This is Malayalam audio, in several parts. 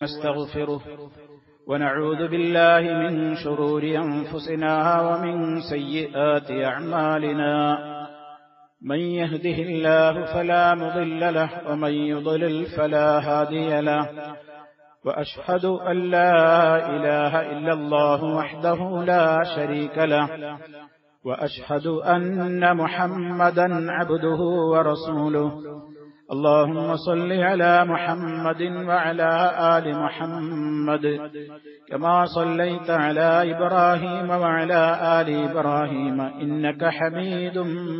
ونستغفره ونعوذ بالله من شرور أنفسنا ومن سيئات أعمالنا من يهده الله فلا مضل له ومن يضلل فلا هادي له وأشهد أن لا إله إلا الله وحده لا شريك له وأشهد أن محمدا عبده ورسوله اللهم صل على محمد وعلى آل محمد كما صليت على إبراهيم وعلى آل إبراهيم إنك حميد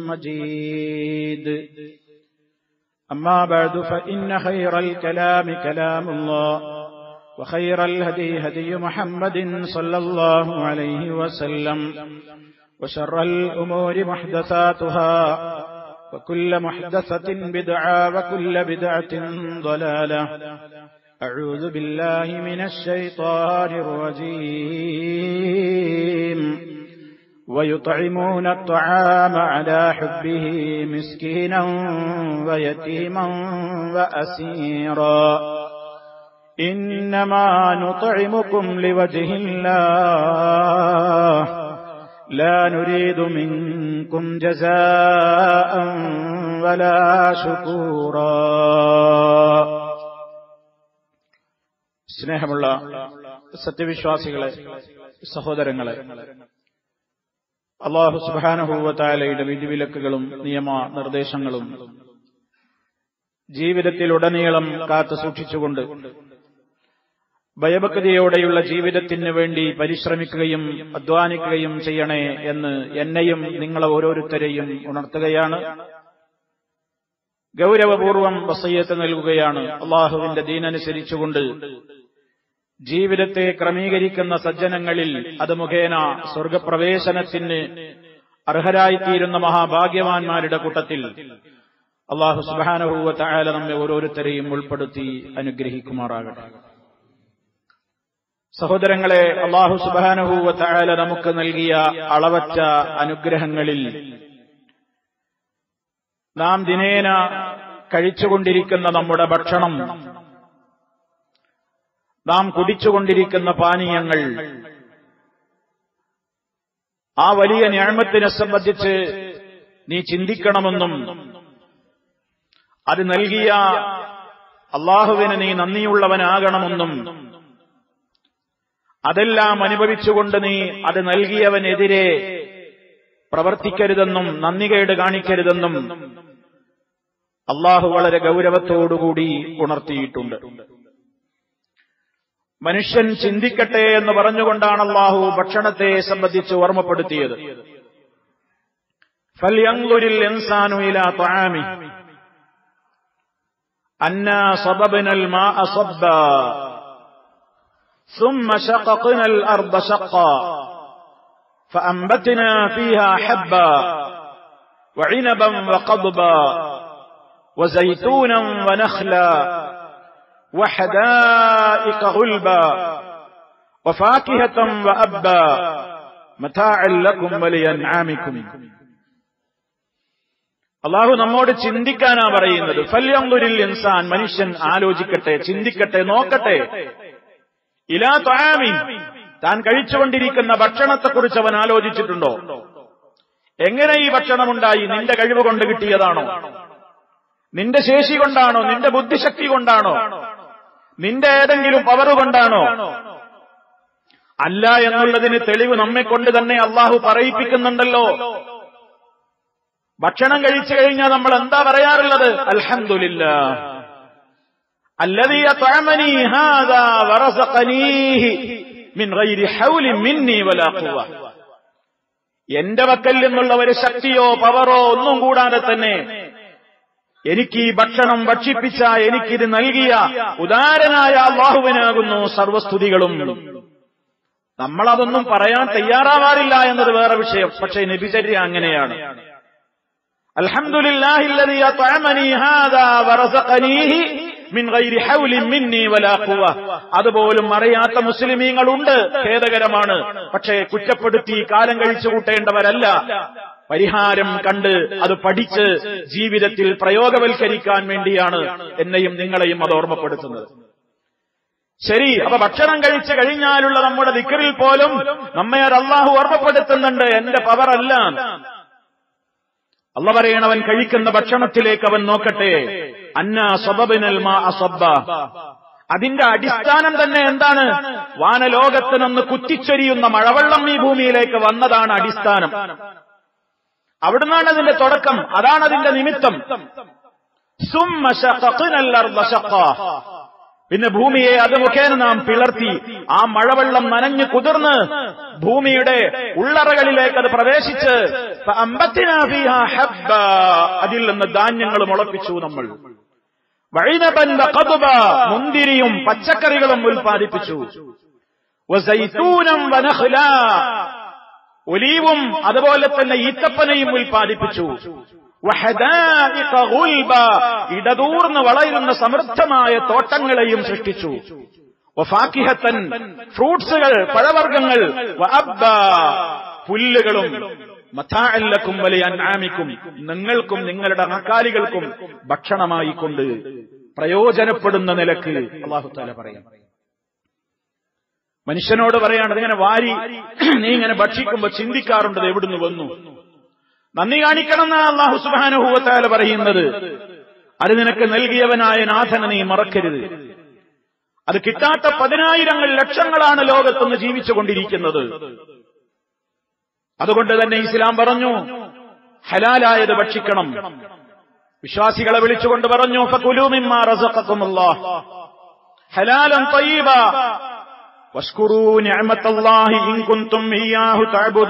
مجيد أما بعد فإن خير الكلام كلام الله وخير الهدي هدي محمد صلى الله عليه وسلم وشر الأمور محدثاتها وكل محدثة بدعة وكل بدعة ضلالة أعوذ بالله من الشيطان الرجيم ويطعمون الطعام على حبه مسكينا ويتيما وأسيرا إنما نطعمكم لوجه الله لا نريد منكم جزاء ولا شكورا സ്നേഹമുള്ള സത്യവിശ്വാസികളെ സഹോദരങ്ങളെ അള്ളാഹു സുബാനഹൂവത്താലയുടെ വിധിവിലക്കുകളും നിയമ നിർദ്ദേശങ്ങളും ജീവിതത്തിലുടനീളം കാത്തു സൂക്ഷിച്ചുകൊണ്ട് ഭയഭക്തിയോടെയുള്ള ജീവിതത്തിന് വേണ്ടി പരിശ്രമിക്കുകയും അധ്വാനിക്കുകയും ചെയ്യണേ എന്ന് എന്നെയും നിങ്ങളെ ഓരോരുത്തരെയും ഉണർത്തുകയാണ് ഗൗരവപൂർവം വസയ്യത്ത് നൽകുകയാണ് അള്ളാഹുവിന്റെ ദീനനുസരിച്ചുകൊണ്ട് ജീവിതത്തെ ക്രമീകരിക്കുന്ന സജ്ജനങ്ങളിൽ അത് മുഖേന സ്വർഗപ്രവേശനത്തിന് അർഹരായിത്തീരുന്ന മഹാഭാഗ്യവാന്മാരുടെ കൂട്ടത്തിൽ അള്ളാഹു സുബാനഹൂവ തായാല നമ്മെ ഓരോരുത്തരെയും ഉൾപ്പെടുത്തി അനുഗ്രഹിക്കുമാറാകട്ടെ സഹോദരങ്ങളെ അള്ളാഹു സുബാനഹൂവ തായാല നമുക്ക് നൽകിയ അളവറ്റ അനുഗ്രഹങ്ങളിൽ നാം ദിനേന കഴിച്ചുകൊണ്ടിരിക്കുന്ന നമ്മുടെ ഭക്ഷണം നാം കുടിച്ചുകൊണ്ടിരിക്കുന്ന പാനീയങ്ങൾ ആ വലിയ ഞാമത്തിനെ സംബന്ധിച്ച് നീ ചിന്തിക്കണമെന്നും അത് നൽകിയ അള്ളാഹുവിന് നീ നന്ദിയുള്ളവനാകണമെന്നും അതെല്ലാം അനുഭവിച്ചുകൊണ്ട് നീ അത് നൽകിയവനെതിരെ പ്രവർത്തിക്കരുതെന്നും നന്ദികേട് കാണിക്കരുതെന്നും അള്ളാഹു വളരെ ഗൗരവത്തോടുകൂടി ഉണർത്തിയിട്ടുണ്ട് മനുഷ്യൻ ചിന്തിക്കട്ടെ എന്ന് പറഞ്ഞുകൊണ്ടാണ് അള്ളാഹു ഭക്ഷണത്തെ സംബന്ധിച്ച് ഓർമ്മപ്പെടുത്തിയത് ഫല്യങ്കുരിൽ എൻസാനുയില ത്വാമി അന്ന സബബിനൽ മാ അസബ്ബ ثم شققنا الأرض شقا فأنبتنا فيها حبا وعنبا وقضبا وزيتونا ونخلا وحدائق غلبا وفاكهة وأبا متاعا لكم ولينعامكم അള്ളാഹു നമ്മോട് ചിന്തിക്കാനാ പറയുന്നത് ഫല്യങ്കുരിൽ ഇൻസാൻ മനുഷ്യൻ ആലോചിക്കട്ടെ ചിന്തിക്കട്ടെ നോക്കട്ടെ ഇലാ ത്വാമി താൻ കഴിച്ചുകൊണ്ടിരിക്കുന്ന ഭക്ഷണത്തെക്കുറിച്ച് അവൻ ആലോചിച്ചിട്ടുണ്ടോ എങ്ങനെ ഈ ഭക്ഷണമുണ്ടായി നിന്റെ കഴിവ് കൊണ്ട് കിട്ടിയതാണോ നിന്റെ ശേഷി കൊണ്ടാണോ നിന്റെ ബുദ്ധിശക്തി കൊണ്ടാണോ നിന്റെ ഏതെങ്കിലും പവർ കൊണ്ടാണോ അല്ല എന്നുള്ളതിന് തെളിവ് നമ്മെ കൊണ്ട് തന്നെ അള്ളാഹു പറയിപ്പിക്കുന്നുണ്ടല്ലോ ഭക്ഷണം കഴിച്ചു കഴിഞ്ഞാൽ നമ്മൾ എന്താ പറയാറുള്ളത് അൽഹന്ദില്ല الذي أطعمني هذا ورزقنيه من غير حول مني ولا قوة എന്റെ വക്കൽ നിന്നുള്ള ഒരു ശക്തിയോ പവറോ ഒന്നും കൂടാതെ തന്നെ എനിക്ക് ഈ ഭക്ഷണം ഭക്ഷിപ്പിച്ച എനിക്കിത് നൽകിയ ഉദാരനായ അള്ളാഹുവിനാകുന്നു സർവസ്തുതികളും നമ്മളതൊന്നും പറയാൻ തയ്യാറാവാറില്ല എന്നത് വേറെ വിഷയം പക്ഷേ നബിചര്യ അങ്ങനെയാണ് അൽഹംദുലില്ലാഹില്ലദീ അത്അമനി ഹാദാ വറസഖനീഹി മിൻ ഗൈരി ഹൗലിൻ മിന്നി വലാ ഖുവ അതുപോലും അറിയാത്ത മുസ്ലിമീങ്ങളുണ്ട് ഖേദകരമാണ് പക്ഷേ കുറ്റപ്പെടുത്തി കാലം കഴിച്ചു കൂട്ടേണ്ടവരല്ല പരിഹാരം കണ്ട് അത് പഠിച്ച് ജീവിതത്തിൽ പ്രയോഗവൽക്കരിക്കാൻ വേണ്ടിയാണ് എന്നെയും നിങ്ങളെയും അത് ഓർമ്മപ്പെടുത്തുന്നത് ശരി അപ്പൊ ഭക്ഷണം കഴിച്ചു കഴിഞ്ഞാലുള്ള നമ്മുടെ ദിക്കറിൽ പോലും നമ്മെ അത് അള്ളാഹു ഓർമ്മപ്പെടുത്തുന്നുണ്ട് എന്റെ പവറല്ല അല്ല പറയണവൻ കഴിക്കുന്ന ഭക്ഷണത്തിലേക്ക് അവൻ നോക്കട്ടെ അന്ന സ്വബിനൽ മാ അസബ്ബ അതിന്റെ അടിസ്ഥാനം തന്നെ എന്താണ് വാനലോകത്ത് നിന്ന് കുത്തിച്ചൊരിയുന്ന മഴവെള്ളം ഈ ഭൂമിയിലേക്ക് വന്നതാണ് അടിസ്ഥാനം അവിടുന്നാണ് അതിന്റെ തുടക്കം അതാണ് അതിന്റെ നിമിത്തം സുമ്മ ശഖഖ്നൽ അർദ ശഖ്ഖാ. പിന്നെ ഭൂമിയെ അത് മുഖേന നാം പിളർത്തി ആ മഴവെള്ളം നനഞ്ഞു കുതിർന്ന് ഭൂമിയുടെ ഉള്ളറകളിലേക്ക് അത് പ്രവേശിച്ച് ഫഅംബത്നാ ഫീഹാ ഹബ്ബാ. അതിൽ നിന്ന് ധാന്യങ്ങൾ മുളപ്പിച്ചു നമ്മൾ വഴിനബൻ വഖദ്ബ. മുന്തിരിയും പച്ചക്കറികളും ഉൽപ്പാദിപ്പിച്ചു വസൈത്തൂനം വനഖ്ല. ഒലീവും അതുപോലെ തന്നെ ഈത്തപ്പനയും ഉൽപ്പാദിപ്പിച്ചു വഹദാഇഖ ഗുൽബ. ഇടതൂർന്ന് വളരുന്ന സമൃദ്ധമായ തോട്ടങ്ങളെയും സൃഷ്ടിച്ചു വഫാക്കിഹത്തൻ ഫ്രൂട്ട്സുകൾ പഴവർഗ്ഗങ്ങൾ വഅബ്ബ. പുല്ലുകളും മഥാഅല്ലക്കും വലിയ അൻആമിക്കും നിങ്ങൾക്കും നിങ്ങളുടെ അക്കാലികൾക്കും ഭക്ഷണമായി കൊണ്ട് പ്രയോജനപ്പെടുന്ന നിലക്ക് അള്ളാഹു താല പറയാം മനുഷ്യനോട് പറയാണ് ഇതിങ്ങനെ വാരി നീ ഇങ്ങനെ ഭക്ഷിക്കുമ്പോ ചിന്തിക്കാറുണ്ട് ഇത് എവിടുന്ന് വന്നു നന്ദി കാണിക്കണം എന്നാണ് അള്ളാഹു സുബാനുഭൂവത്താല പറയുന്നത് അത് നിനക്ക് നൽകിയവനായ നാഥനെ നീ മറക്കരുത് അത് കിട്ടാത്ത പതിനായിരങ്ങൾ ലക്ഷങ്ങളാണ് ലോകത്തുനിന്ന് ജീവിച്ചുകൊണ്ടിരിക്കുന്നത് അതുകൊണ്ട് തന്നെ ഇസ്ലാം പറഞ്ഞു ഹലാലായത് ഭക്ഷിക്കണം വിശ്വാസികളെ വിളിച്ചുകൊണ്ട് പറഞ്ഞു ഫകുലൂമിമ്മാ റസഖക്കുമുല്ലാഹ് ഹലാലൻ തയ്യിബ വഷ്കുറൂ നിഅമത്തല്ലാഹി ഇൻ കുൻതും ഇയ്യാഹു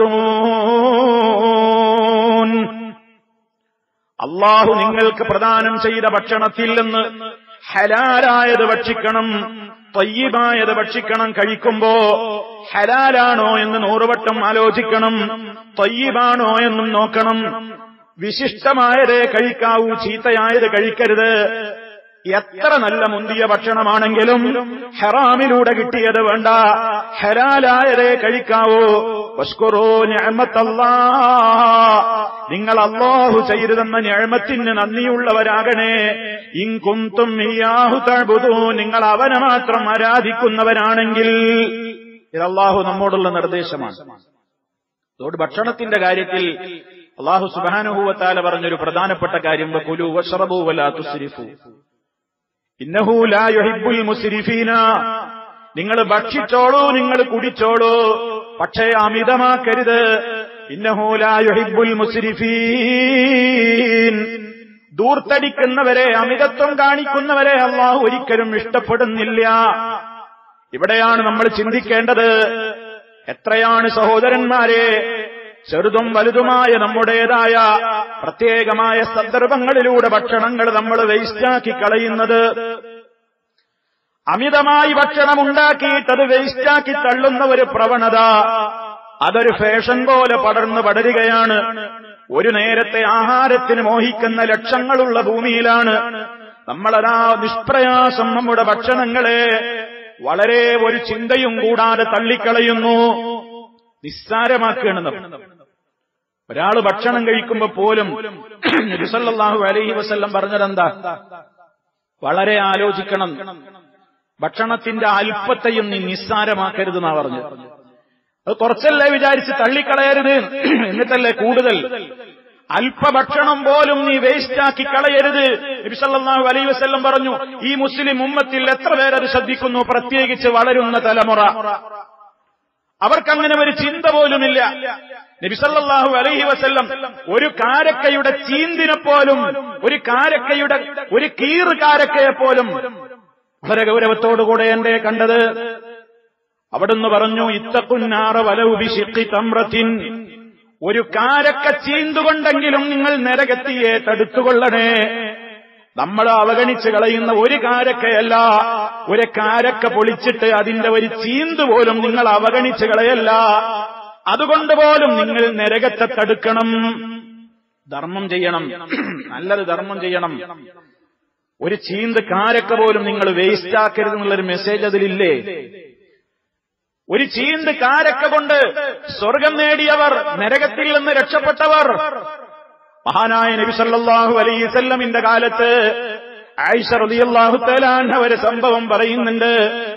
തഅബുദൂൻ അള്ളാഹു നിങ്ങൾക്ക് പ്രദാനം ചെയ്ത ഭക്ഷണത്തിൽ നിന്ന് ഹലാലായത് ഭക്ഷിക്കണം തയ്യബായത് ഭക്ഷിക്കണം കഴിക്കുമ്പോ ഹലാലാണോ എന്ന് നൂറുവട്ടം ആലോചിക്കണം തയ്യബാണോ എന്നും നോക്കണം വിശിഷ്ടമായതേ കഴിക്കാവൂ ചീത്തയായത് കഴിക്കരുത് എത്ര നല്ല മുന്തിയ ഭക്ഷണമാണെങ്കിലും ഹെറാമിലൂടെ കിട്ടിയത് വേണ്ട ഹലാലായതേ കഴിക്കാവൂ വഷ്കുറോ ഞാമത്തല്ലാ നിങ്ങൾ അള്ളാഹു ചെയ്തുതെന്ന ഞാമത്തിന് നന്ദിയുള്ളവരാകണേ ഇൻകുന്തും ഇയാഹു തഴുതു നിങ്ങൾ അവനെ മാത്രം ആരാധിക്കുന്നവരാണെങ്കിൽ ഇത് അള്ളാഹു നമ്മോടുള്ള നിർദ്ദേശമാണ് അതുകൊണ്ട് ഭക്ഷണത്തിന്റെ കാര്യത്തിൽ അള്ളാഹു സുബാനുഭൂവത്താല പറഞ്ഞൊരു പ്രധാനപ്പെട്ട കാര്യം കുലു വഷറബു വലാ തുസ്രിഫു ഇന്നഹു ലാ യുഹിബ്ബുൽ മുസ്രിഫീന നിങ്ങൾ ഭക്ഷിച്ചോളൂ നിങ്ങൾ കുടിച്ചോളൂ പക്ഷേ അമിതമാക്കരുത് ഇന്നഹു ലാ യുഹിബ്ബുൽ മുസ്രിഫീൻ ദൂർത്തടിക്കുന്നവരെ അമിതത്വം കാണിക്കുന്നവരെ അള്ളാഹു ഒരിക്കലും ഇഷ്ടപ്പെടുന്നില്ല ഇവിടെയാണ് നമ്മൾ ചിന്തിക്കേണ്ടത് എത്രയാണ് സഹോദരന്മാരെ ചെറുതും വലുതുമായ നമ്മുടേതായ പ്രത്യേകമായ സന്ദർഭങ്ങളിലൂടെ ഭക്ഷണങ്ങൾ നമ്മൾ വേസ്റ്റാക്കി കളയുന്നത് അമിതമായി ഭക്ഷണം ഉണ്ടാക്കിയിട്ട് അത് വേസ്റ്റാക്കി തള്ളുന്ന ഒരു പ്രവണത അതൊരു ഫാഷൻ പോലെ പടർന്നു പടരുകയാണ് ഒരു നേരത്തെ ആഹാരത്തിന് മോഹിക്കുന്ന ലക്ഷങ്ങളുള്ള ഭൂമിയിലാണ് നമ്മളതാ നിഷ്പ്രയാസം നമ്മുടെ ഭക്ഷണങ്ങളെ വളരെ ഒരു ചിന്തയും കൂടാതെ തള്ളിക്കളയുന്നു നിസ്സാരമാക്കുകയാണ് നമ്മൾ ഒരാൾ ഭക്ഷണം കഴിക്കുമ്പോ പോലും നബിസല്ലാഹു അലൈഹി വസ്ല്ലം പറഞ്ഞതെന്താ വളരെ ആലോചിക്കണം ഭക്ഷണത്തിന്റെ അല്പത്തെയും നീ നിസ്സാരമാക്കരുതെന്നാ പറഞ്ഞത് അത് കുറച്ചല്ലേ വിചാരിച്ച് തള്ളിക്കളയരുത് എന്നിട്ടല്ലേ കൂടുതൽ അല്പഭക്ഷണം പോലും നീ വേസ്റ്റാക്കി കളയരുത് നബിസല്ലാഹു അലൈഹി വസ്ല്ലം പറഞ്ഞു ഈ മുസ്ലിം ഉമ്മത്തിൽ എത്ര പേരത് ശ്രദ്ധിക്കുന്നു പ്രത്യേകിച്ച് വളരുന്ന തലമുറ അവർക്കങ്ങനെ ഒരു ചിന്ത പോലുമില്ല നബിസല്ലാഹു അലൈഹി വസല്ലം ഒരു കാരക്കയുടെ ചീന്തിനെ പോലും ഒരു കാരക്കയുടെ ഒരു കീറ് കാരക്കയെ പോലും വളരെ ഗൗരവത്തോടുകൂടെ എന്റെ കണ്ടത് അവിടുന്ന് പറഞ്ഞു ഇത്തക്കുന്നാറ വലവുബിഷിക്കി തമ്രത്തിൻ ഒരു കാരക്ക ചീന്തുകൊണ്ടെങ്കിലും നിങ്ങൾ നരകത്തിയെ തടുത്തുകൊള്ളണേ നമ്മൾ അവഗണിച്ച് കളയുന്ന ഒരു കാരക്കയല്ല ഒരു കാരക്ക പൊളിച്ചിട്ട് അതിന്റെ ഒരു ചീന്ത് പോലും നിങ്ങൾ അവഗണിച്ച് കളയല്ല അതുകൊണ്ട് പോലും നിങ്ങൾ നരകത്തെ തടുക്കണം ധർമ്മം ചെയ്യണം നല്ലത് ധർമ്മം ചെയ്യണം ഒരു ചീന്ത് കാരക്ക പോലും നിങ്ങൾ വേസ്റ്റ് ആക്കരുത് എന്നുള്ളൊരു മെസ്സേജ് അതിലില്ലേ ഒരു ചീന്ത് കാരക്ക കൊണ്ട് സ്വർഗം നേടിയവർ നരകത്തിൽ നിന്ന് രക്ഷപ്പെട്ടവർ മഹാനായ നബി സല്ലല്ലാഹു അലൈഹി വസല്ലമിന്റെ കാലത്ത് ആയിഷ റളിയല്ലാഹു തആല ഒരു സംഭവം പറയുന്നുണ്ട്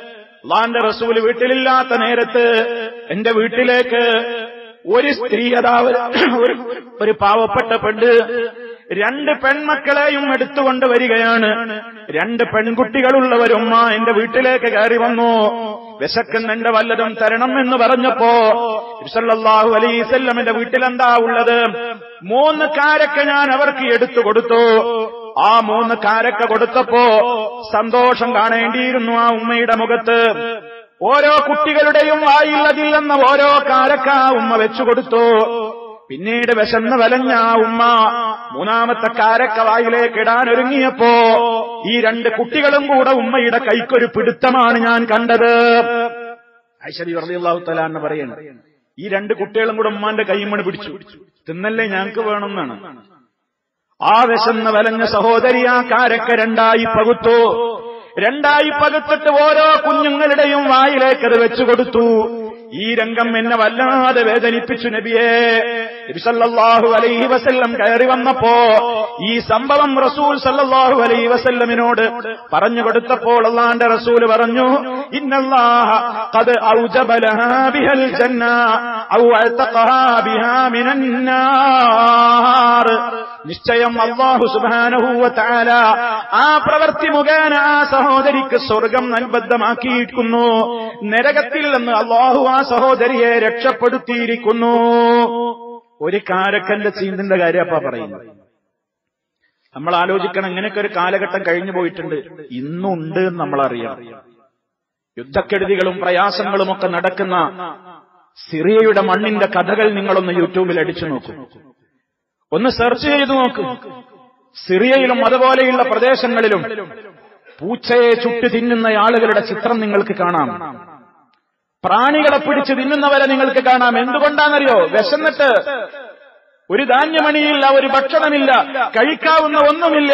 അള്ളാന്റെ റസൂല് വീട്ടിലില്ലാത്ത നേരത്ത് എന്റെ വീട്ടിലേക്ക് ഒരു സ്ത്രീ അതാവ് ഒരു ഒരു പാവപ്പെട്ട പെണ്ണ് രണ്ട് പെൺമക്കളെയും എടുത്തുകൊണ്ട് വരികയാണ് രണ്ട് പെൺകുട്ടികളുള്ളവരുമ്മ എന്റെ വീട്ടിലേക്ക് കയറി വന്നു വിശക്കുന്നെന്റെ വല്ലതും തരണം എന്ന് പറഞ്ഞപ്പോ സല്ലല്ലാഹു അലൈസല്ലം എന്റെ വീട്ടിലെന്താ ഉള്ളത് മൂന്ന് കാരക്ക ഞാൻ അവർക്ക് എടുത്തു കൊടുത്തു ആ മൂന്ന് കാരക്ക കൊടുത്തപ്പോ സന്തോഷം കാണേണ്ടിയിരുന്നു ആ ഉമ്മയുടെ മുഖത്ത് ഓരോ കുട്ടികളുടെയും വായിൽ അതിൽ നിന്ന് ഓരോ കാരക്ക ഉമ്മ വെച്ചു കൊടുത്തു പിന്നീട് വിശന്ന് വലഞ്ഞ ആ ഉമ്മ മൂന്നാമത്തെ കാരക്ക വായിലേക്ക് ഇടാൻ ഒരുങ്ങിയപ്പോ ഈ രണ്ട് കുട്ടികളും കൂടെ ഉമ്മയുടെ കൈക്കൊരു പിടുത്തമാണ് ഞാൻ കണ്ടത് ഐശ്വര്യ വെറുതെയുള്ള തലാന്ന് പറയുന്നത് ഈ രണ്ട് കുട്ടികളും കൂടെ ഉമ്മാന്റെ കൈമണ് പിടിച്ചു തിന്നല്ലേ ഞങ്ങൾക്ക് വേണമെന്നാണ് ആ വിശന്ന് വലഞ്ഞ സഹോദരി ആ കാരക്ക രണ്ടായി പകുത്തു രണ്ടായി പകുത്തിട്ട് ഓരോ കുഞ്ഞുങ്ങളുടെയും വായിലേക്ക് അത് വെച്ചു കൊടുത്തു ഈ രംഗം എന്നെ വല്ലാതെ വേദനിപ്പിച്ചു നബിയെ നബി സല്ലല്ലാഹു അലൈഹി വസല്ലം കയറി വന്നപ്പോ ഈ സംഭവം റസൂൽ സല്ലല്ലാഹു അലൈഹി വസല്ലമിനോട് പറഞ്ഞു കൊടുത്തപ്പോൾ അള്ളാന്റെ റസൂൽ പറഞ്ഞു ഇന്നല്ലാഹ ഖദ് ഔജബ ലഹാ ബിഹൽ ജന്ന ഔ അൽതഖഹാ ബിഹാ മിനൻ നാർ നിശ്ചയം അള്ളാഹു സുബാനഹൂവ താല ആ പ്രവൃത്തി മുഖേന ആ സഹോദരിക്ക് സ്വർഗം അനുബദ്ധമാക്കിയിരിക്കുന്നു നരകത്തിൽ നിന്ന് അള്ളാഹു ആ സഹോദരിയെ രക്ഷപ്പെടുത്തിയിരിക്കുന്നു ഒരു കാരക്കന്റെ ചീന്തിന്റെ കാര്യപ്പ പറയുന്നത് നമ്മൾ ആലോചിക്കണം ഇങ്ങനെയൊക്കെ ഒരു കാലഘട്ടം കഴിഞ്ഞു പോയിട്ടുണ്ട് ഇന്നുണ്ട് എന്ന് നമ്മൾ അറിയണം യുദ്ധക്കെടുതികളും പ്രയാസങ്ങളും ഒക്കെ നടക്കുന്ന സിറിയയുടെ മണ്ണിന്റെ കഥകൾ നിങ്ങളൊന്ന് യൂട്യൂബിൽ അടിച്ചു നോക്കൂ ഒന്ന് സെർച്ച് ചെയ്തു നോക്കൂ സിറിയയിലും അതുപോലെയുള്ള പ്രദേശങ്ങളിലും പൂച്ചയെ ചുട്ടു തിന്നുന്ന ആളുകളുടെ ചിത്രം നിങ്ങൾക്ക് കാണാം പ്രാണികളെ പിടിച്ച് തിന്നുന്നവരെ നിങ്ങൾക്ക് കാണാം എന്തുകൊണ്ടാണെന്നറിയോ വിശന്നിട്ട് ഒരു ധാന്യമണിയില്ല ഒരു ഭക്ഷണമില്ല കഴിക്കാവുന്ന ഒന്നുമില്ല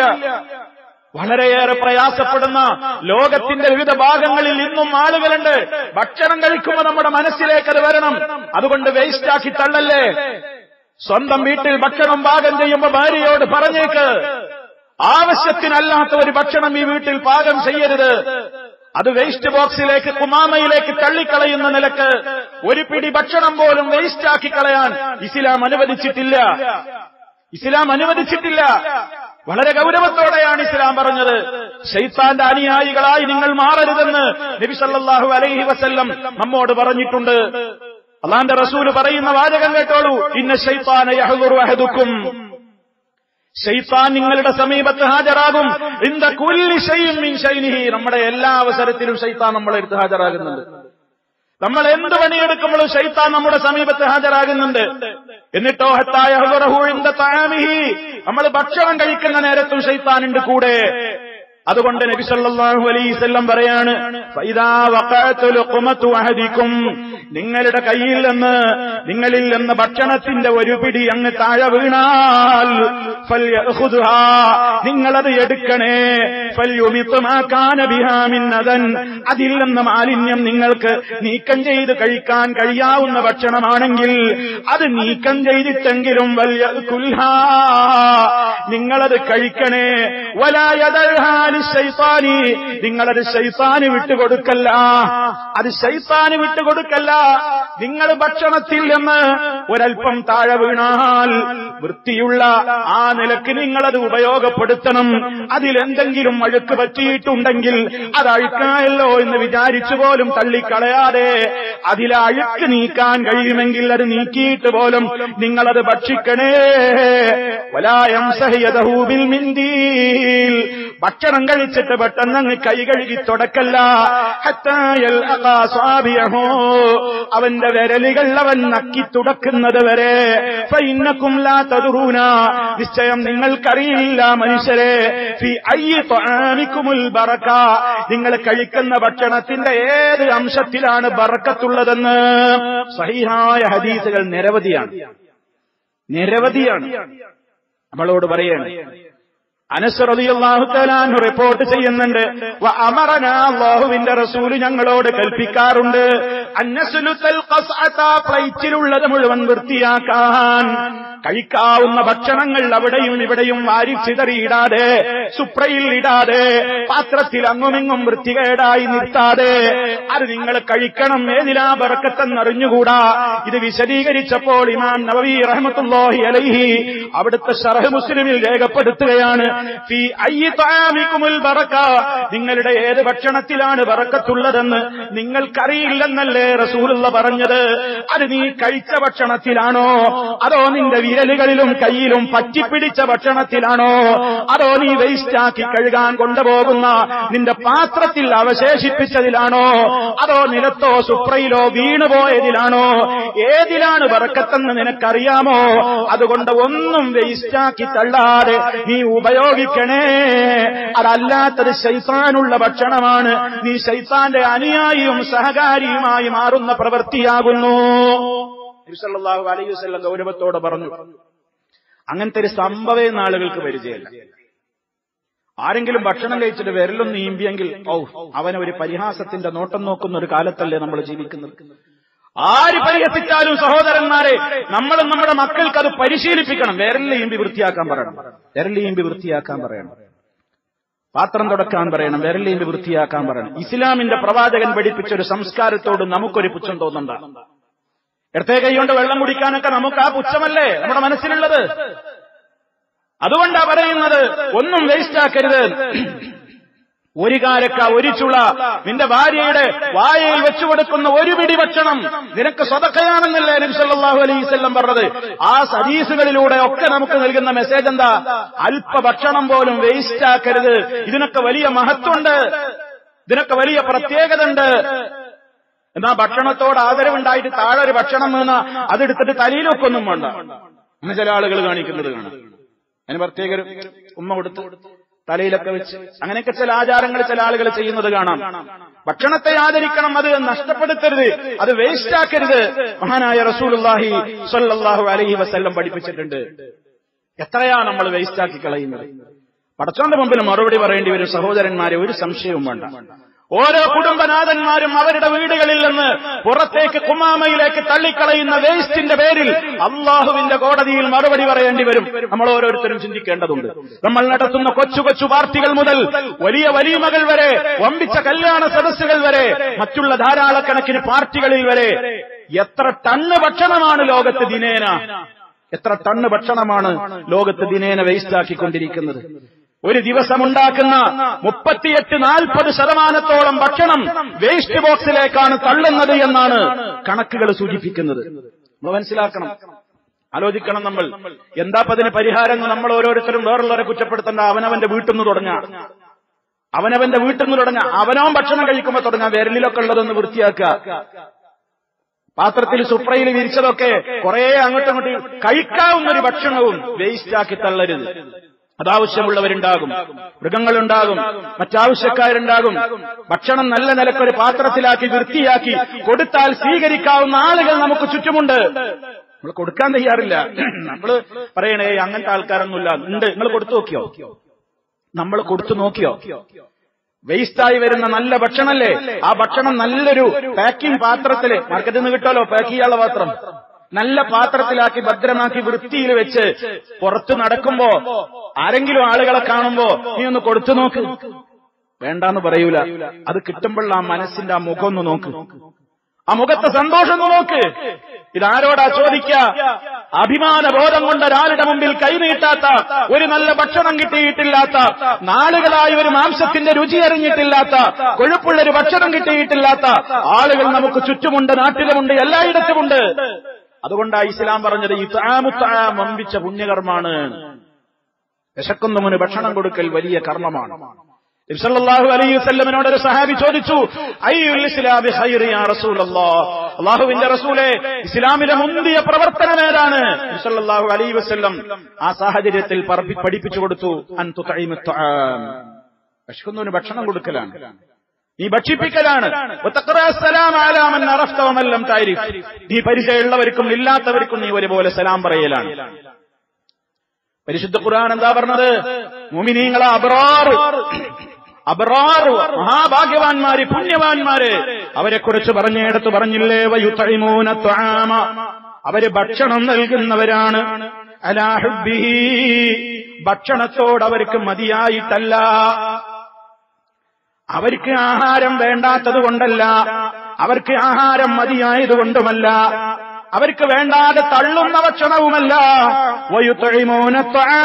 വളരെയേറെ പ്രയാസപ്പെടുന്ന ലോകത്തിന്റെ വിവിധ ഭാഗങ്ങളിൽ ഇന്നും ആളുകളുണ്ട് ഭക്ഷണം കഴിക്കുമ്പോൾ നമ്മുടെ മനസ്സിലേക്ക് അത് വരണം അതുകൊണ്ട് വേസ്റ്റാക്കി തള്ളല്ലേ സ്വന്തം വീട്ടിൽ ഭക്ഷണം പാകം ചെയ്യുമ്പോ ഭാര്യയോട് പറഞ്ഞേക്ക് ആവശ്യത്തിനല്ലാത്ത ഒരു ഭക്ഷണം ഈ വീട്ടിൽ പാകം ചെയ്യരുത് അത് വേസ്റ്റ് ബോക്സിലേക്ക് കുമാമയിലേക്ക് തള്ളിക്കളയുന്ന നിലക്ക് ഒരു പിടി ഭക്ഷണം പോലും വേസ്റ്റാക്കി കളയാൻ ഇസ്ലാം അനുവദിച്ചിട്ടില്ല ഇസ്ലാം അനുവദിച്ചിട്ടില്ല വളരെ ഗൗരവത്തോടെയാണ് ഇസ്ലാം പറഞ്ഞത് ഷെയ്ത്താന്റെ അനുയായികളായി നിങ്ങൾ മാറരുതെന്ന് നബി സല്ലല്ലാഹു അലൈഹി വസല്ലം നമ്മോട് പറഞ്ഞിട്ടുണ്ട് അള്ളാന്റെ റസൂല് പറയുന്ന വാചകം കേട്ടോളൂ ഇന്ന ഷെയ്ത്താന യഹ്ദുറു അഹദുക്കും ഷെയ്ത്താൻ നിങ്ങളുടെ സമീപത്ത് ഹാജരാകും ഇന്ത കുല്ലി ഷൈഇൻ മിൻ ഷൈനിഹി നമ്മുടെ എല്ലാ അവസരത്തിലും ഷെയ്ത്താൻ നമ്മളെ എടുത്ത് ഹാജരാകുന്നുണ്ട് നമ്മൾ എന്ത് പണിയെടുക്കുമ്പോഴും ഷെയ്ത്താൻ നമ്മുടെ സമീപത്ത് ഹാജരാകുന്നുണ്ട് എന്നിട്ടോ ഹത്തായ താമിഹി നമ്മൾ ഭക്ഷണം കഴിക്കുന്ന നേരത്തും ഷെയ്ത്താനുണ്ട് കൂടെ അതുകൊണ്ട് നബി സല്ലല്ലാഹു അലൈഹി വസല്ലം പറയാണ് ഫൈദാ വഖഅതു ലുഖ്മതു അഹദിക്കും നിങ്ങളുടെ കയ്യിൽ നിന്ന് നിങ്ങളിൽ നിന്ന് ഭക്ഷണത്തിന്റെ ഒരു പിടി അങ്ങ് താഴെ വീണാൽ ഫൽയഖുദ്ഹാ നിങ്ങളത് എടുക്കണേ ഫൽയുമിത് മാ കാന ബിഹാ മിൻ അദൻ അതിൽ നിന്ന് മാലിന്യം നിങ്ങൾക്ക് നീക്കം ചെയ്ത് കഴിക്കാൻ കഴിയാവുന്ന ഭക്ഷണമാണെങ്കിൽ അത് നീക്കം ചെയ്തിട്ടെങ്കിലും വലിയ കുൽഹാ നിങ്ങളത് കഴിക്കണേ വലായതൽഹാ ശൈത്താനി നിങ്ങളത് ശൈത്താന് വിട്ടുകൊടുക്കല്ല അത് ശൈത്താന് വിട്ടുകൊടുക്കല്ല നിങ്ങൾ ഭക്ഷണത്തിൽ നിന്ന് ഒരൽപ്പം താഴെ വീണാൽ വൃത്തിയുള്ള ആ നിലക്ക് നിങ്ങളത് ഉപയോഗപ്പെടുത്തണം അതിലെന്തെങ്കിലും അഴുക്ക് പറ്റിയിട്ടുണ്ടെങ്കിൽ അത് അഴുക്കായല്ലോ എന്ന് വിചാരിച്ചു പോലും തള്ളിക്കളയാതെ അതിലെ അഴുക്ക് നീക്കാൻ കഴിയുമെങ്കിൽ അത് നീക്കിയിട്ട് പോലും നിങ്ങളത് ഭക്ഷിക്കണേ വലായം സഹയതഹൂബിൽ മിന്തീൽ ഭക്ഷണം കഴിച്ചിട്ട് പെട്ടെന്ന് അങ്ങ് കൈ കഴുകി തുടക്കല്ല ഹത്തായൽ അകാസ്വാബിയഹോ അവന്റെ വിരലുകൾ അവൻ നക്കി തുടക്കുന്നത് വരെ ഫൈന്നക്കും ലാ തദറൂന നിശ്ചയം നിങ്ങൾക്കറിയില്ല മനുഷ്യരെ ഫി അയ്യ ത്വആമിക്കുമുൽ ബറക നിങ്ങൾ കഴിക്കുന്ന ഭക്ഷണത്തിന്റെ ഏത് അംശത്തിലാണ് ബറക്കത്തുള്ളതെന്ന് സഹിഹായ ഹദീസുകൾ നിരവധിയാണ് നിരവധിയാണ് നമ്മളോട് പറയാണ് അനസ്റതിയല്ലാഹുത്തലാൻ റിപ്പോർട്ട് ചെയ്യുന്നുണ്ട് അമറന അള്ളാഹുവിന്റെ റസൂല് ഞങ്ങളോട് കൽപ്പിക്കാറുണ്ട് അന്നസുലുത്തൽ ഖസ്അത പ്ലേറ്റിലുള്ളത് മുഴുവൻ വൃത്തിയാക്കാൻ കഴിക്കാവുന്ന ഭക്ഷണങ്ങൾ അവിടെയും ഇവിടെയും വാരി ചിതറിയിടാതെ സുപ്രയിൽ ഇടാതെ പാത്രത്തിൽ അങ്ങുമിങ്ങും വൃത്തികേടായി നിർത്താതെ അത് നിങ്ങൾ കഴിക്കണം ഏതിലാ ബറക്കത്തെന്നറിഞ്ഞുകൂടാ ഇത് വിശദീകരിച്ചപ്പോൾ ഇമാം നവവി റഹ്മത്തുള്ളാഹി അലൈഹി അവിടുത്തെ ഷറഹ് മുസ്ലിമിൽ രേഖപ്പെടുത്തുകയാണ് ഫീ അയ്യി തആമിക്കുമുൽ ബറക നിങ്ങളുടെ ഏത് ഭക്ഷണത്തിലാണ് ബറക്കത്തുള്ളതെന്ന് നിങ്ങൾക്കറിയില്ലെന്നല്ലേ റസൂലുള്ള പറഞ്ഞത് അത് നീ കഴിച്ച ഭക്ഷണത്തിലാണോ അതോ നിന്റെ വിരലുകളിലും കയ്യിലും പറ്റിപ്പിടിച്ച ഭക്ഷണത്തിലാണോ അതോ നീ വേസ്റ്റാക്കി കഴുകാൻ കൊണ്ടുപോകുന്ന നിന്റെ പാത്രത്തിൽ അവശേഷിപ്പിച്ചതിലാണോ അതോ നിലത്തോ സുപ്രയിലോ വീണുപോയതിലാണോ ഏതിലാണ് ബറക്കത്തെന്ന് നിനക്കറിയാമോ അതുകൊണ്ട് ഒന്നും വേസ്റ്റാക്കി തള്ളാതെ നീ ഉപയോഗിക്കണേ അതല്ലാത്തത് ശൈത്താനുള്ള ഭക്ഷണമാണ് നീ ശൈത്താന്റെ അനുയായിയും സഹകാരിയുമായി മാറുന്ന പ്രവൃത്തിയാകുന്നു നബിസല്ലാഹു അലൈഹി വസല്ലം ഗൗരവത്തോടെ പറഞ്ഞു അങ്ങനത്തെ ഒരു സംഭവേ നാളുകൾക്ക് പരിചയമല്ല ആരെങ്കിലും ഭക്ഷണം കഴിച്ചിട്ട് വിരലൊന്ന് ഈമ്പിയെങ്കിൽ ഔ അവനെ ഒരു പരിഹാസത്തിന്റെ നോട്ടം നോക്കുന്ന ഒരു കാലത്തല്ലേ നമ്മൾ ജീവിക്കുന്നത് ആര് പരിഹസിച്ചാലും സഹോദരന്മാരെ നമ്മളും നമ്മുടെ മക്കൾക്ക് അത് പരിശീലിപ്പിക്കണം വിരലിൽ ഈമ്പി വൃത്തിയാക്കാൻ പറയണം വിരലിൽ ഈമ്പി വൃത്തിയാക്കാൻ പറയണം പാത്രം തുടക്കാൻ പറയണം വിരലീമ്പി വൃത്തിയാക്കാൻ പറയണം ഇസ്ലാമിന്റെ പ്രവാചകൻ പഠിപ്പിച്ച ഒരു സംസ്കാരത്തോട് നമുക്കൊരു പുച്ഛം തോന്നണ്ട ഇടത്തെ കൈ കൊണ്ട് വെള്ളം കുടിക്കാനൊക്കെ നമുക്ക് ആ പുച്ഛമല്ലേ നമ്മുടെ മനസ്സിലുള്ളത് അതുകൊണ്ടാ പറയുന്നത് ഒന്നും വേസ്റ്റ് ആക്കരുത് ഒരു കാരക്ക ഒരു ചുള നിന്റെ ഭാര്യയുടെ വായയിൽ വെച്ചു കൊടുക്കുന്ന ഒരു പിടി ഭക്ഷണം നിനക്ക് സ്വതക്കയാണെന്നല്ലേ നബി സല്ലല്ലാഹു അലൈഹി വസല്ലം പറഞ്ഞത് ആ സദീസുകളിലൂടെ ഒക്കെ നമുക്ക് നൽകുന്ന മെസ്സേജ് എന്താ അല്പ ഭക്ഷണം പോലും വേസ്റ്റ് ആക്കരുത് ഇതിനൊക്കെ വലിയ മഹത്വമുണ്ട് ഇതിനൊക്കെ വലിയ പ്രത്യേകത ഉണ്ട് എന്നാ ഭക്ഷണത്തോട് ആദരവുണ്ടായിട്ട് താഴെ ഒരു ഭക്ഷണം വീണ അതെടുത്തിട്ട് തലയിലൊക്കെ ഒന്നും വേണ്ട അങ്ങനെ ചില ആളുകൾ കാണിക്കുന്നത് കാണാം അതിന് പ്രത്യേക ഒരു ഉമ്മ കൊടുത്ത് തലയിലൊക്കെ വെച്ച് അങ്ങനെയൊക്കെ ചില ആചാരങ്ങൾ ചില ആളുകൾ ചെയ്യുന്നത് കാണാം ഭക്ഷണത്തെ ആദരിക്കണം അത് നഷ്ടപ്പെടുത്തരുത് അത് വേസ്റ്റ് ആക്കരുത് മഹാനായ റസൂലുള്ളാഹി സ്വല്ലല്ലാഹു അലൈഹി വസല്ലം പഠിപ്പിച്ചിട്ടുണ്ട് എത്രയാ നമ്മൾ വേസ്റ്റ് ആക്കി കളയുന്നത് പടച്ചോന്റെ മുമ്പിൽ മറുപടി പറയേണ്ടി വരും സഹോദരന്മാരെ ഒരു സംശയവും വേണ്ട ഓരോ കുടുംബനാഥന്മാരും അവരുടെ വീടുകളിൽ നിന്ന് പുറത്തേക്ക് കുമാമയിലേക്ക് തള്ളിക്കളയുന്ന വേസ്റ്റിന്റെ പേരിൽ അള്ളാഹുവിന്റെ കോടതിയിൽ മറുപടി പറയേണ്ടി വരും നമ്മൾ ഓരോരുത്തരും ചിന്തിക്കേണ്ടതുണ്ട് നമ്മൾ നടത്തുന്ന കൊച്ചു കൊച്ചു പാർട്ടികൾ മുതൽ വലിയ വലിയമകൾ വരെ വമ്പിച്ച കല്യാണ സദസ്സുകൾ വരെ മറ്റുള്ള ധാരാളക്കണക്കിന് പാർട്ടികളിൽ വരെ എത്ര ടണ്ണ് ഭക്ഷണമാണ് ലോകത്ത് ദിനേന എത്ര ടണ്ണ് ഭക്ഷണമാണ് ലോകത്ത് ദിനേന വേസ്റ്റാക്കിക്കൊണ്ടിരിക്കുന്നത് ഒരു ദിവസം ഉണ്ടാക്കുന്ന മുപ്പത്തിയെട്ട് നാൽപ്പത് ശതമാനത്തോളം ഭക്ഷണം വേസ്റ്റ് ബോക്സിലേക്കാണ് തള്ളുന്നത് എന്നാണ് കണക്കുകൾ സൂചിപ്പിക്കുന്നത് നമ്മൾ മനസ്സിലാക്കണം ആലോചിക്കണം നമ്മൾ എന്താ അതിന് പരിഹാരം എന്ന് നമ്മൾ ഓരോരുത്തരും വേറുള്ളവരെ കുറ്റപ്പെടുത്തേണ്ട അവനവന്റെ വീട്ടിൽ നിന്ന് തുടങ്ങ അവനവന്റെ വീട്ടിൽ നിന്ന് തുടങ്ങ അവനവൻ ഭക്ഷണം കഴിക്കുമ്പോൾ തുടങ്ങാം വിരലിലൊക്കെ ഉള്ളതൊന്ന് വൃത്തിയാക്കുക പാത്രത്തിൽ സുപ്രയിൽ വിരിച്ചതൊക്കെ കുറെ അങ്ങോട്ടും അങ്ങോട്ടും കഴിക്കാവുന്ന ഒരു ഭക്ഷണവും വേസ്റ്റാക്കി തള്ളരുത് അതാവശ്യമുള്ളവരുണ്ടാകും മൃഗങ്ങളുണ്ടാകും മറ്റാവശ്യക്കാരുണ്ടാകും ഭക്ഷണം നല്ല നിലക്കൊരു പാത്രത്തിലാക്കി വൃത്തിയാക്കി കൊടുത്താൽ സ്വീകരിക്കാവുന്ന ആളുകൾ നമുക്ക് ചുറ്റുമുണ്ട് നമ്മൾ കൊടുക്കാൻ തയ്യാറില്ല നമ്മൾ പറയണേ അങ്ങനത്തെ ആൾക്കാരൊന്നുമില്ല ഉണ്ട് നിങ്ങൾ കൊടുത്തു നോക്കിയോ നമ്മൾ കൊടുത്തു നോക്കിയോ വേസ്റ്റായി വരുന്ന നല്ല ഭക്ഷണല്ലേ ആ ഭക്ഷണം നല്ലൊരു പാക്കിംഗ് പാത്രത്തില് മാർക്കറ്റിൽ നിന്ന് കിട്ടുമല്ലോ പാക്ക് ചെയ്യാനുള്ള പാത്രം നല്ല പാത്രത്തിലാക്കി ഭദ്രമാക്കി വൃത്തിയിൽ വെച്ച് പുറത്തു നടക്കുമ്പോ ആരെങ്കിലും ആളുകളെ കാണുമ്പോ നീ ഒന്ന് കൊടുത്തു നോക്ക് വേണ്ടാന്ന് പറയൂല അത് കിട്ടുമ്പോൾ ആ മനസ്സിന്റെ ആ മുഖം ഒന്ന് നോക്ക് ആ മുഖത്തെ സന്തോഷം ഒന്ന് നോക്ക് ഇതാരോടാ ചോദിക്ക അഭിമാന ബോധം കൊണ്ട് ഒരാളുടെ മുമ്പിൽ കൈനീട്ടാത്ത ഒരു നല്ല ഭക്ഷണം കിട്ടിയിട്ടില്ലാത്ത നാളുകളായി ഒരു മാംസത്തിന്റെ രുചി അറിഞ്ഞിട്ടില്ലാത്ത കൊഴുപ്പുള്ള ഒരു ഭക്ഷണം കിട്ടിയിട്ടില്ലാത്ത ആളുകൾ നമുക്ക് ചുറ്റുമുണ്ട് നാട്ടിലുമുണ്ട് എല്ലായിടത്തുമുണ്ട് അതുകൊണ്ടാണ് ഇസ്ലാം പറഞ്ഞത് ഈ താമുത്താം വമ്പിച്ച പുണ്യകർമാണ് വിശക്കുന്നവന് ഭക്ഷണം കൊടുക്കൽ വലിയ കർമ്മമാണ് ഇബ്സല്ലാഹു അലൈഹി വസല്ലമിനോട് ഒരു സഹാബി ചോദിച്ചു അയ്യുൽ ഇസ്ലാമി ഖൈർ യാ റസൂലല്ലാഹ് അല്ലാഹുവിന്റെ റസൂലേ ഇസ്ലാമിലെ മുന്തിയ പ്രവർത്തനം ഏതാണ് ഇബ്സല്ലാഹു അലൈഹി വസല്ലം ആ സാഹചര്യത്തിൽ പഠിപ്പിച്ചു കൊടുത്തു അൻ തുതഈമു തുആം വിശക്കുന്നവന് ഭക്ഷണം കൊടുക്കലാണ് നീ ഭക്ഷിപ്പിക്കലാണ് നീ പരിചയമുള്ളവർക്കും ഇല്ലാത്തവർക്കും നീ ഒരുപോലെ സലാം പറയലാണ് പരിശുദ്ധ ഖുർആൻ എന്താ പറഞ്ഞത് മുമിനീങ്ങളെ അബ്രാർ അബറാർ മഹാഭാഗ്യവാന്മാര് പുണ്യവാന്മാര് അവരെ കുറിച്ച് പറഞ്ഞിടത്ത് പറഞ്ഞില്ലേ വയുത്തഴിമൂന ത്വാമ അവര് ഭക്ഷണം നൽകുന്നവരാണ് അലാഹുബിഹി ഭക്ഷണത്തോട് അവർക്ക് മതിയായിട്ടല്ല അവർക്ക് ആഹാരം വേണ്ടാത്തത് കൊണ്ടല്ല അവർക്ക് ആഹാരം മതിയായതുകൊണ്ടുമല്ല അവർക്ക് വേണ്ടാതെ തള്ളുന്ന ഭക്ഷണവുമല്ല വയുത്തൊഴിമോന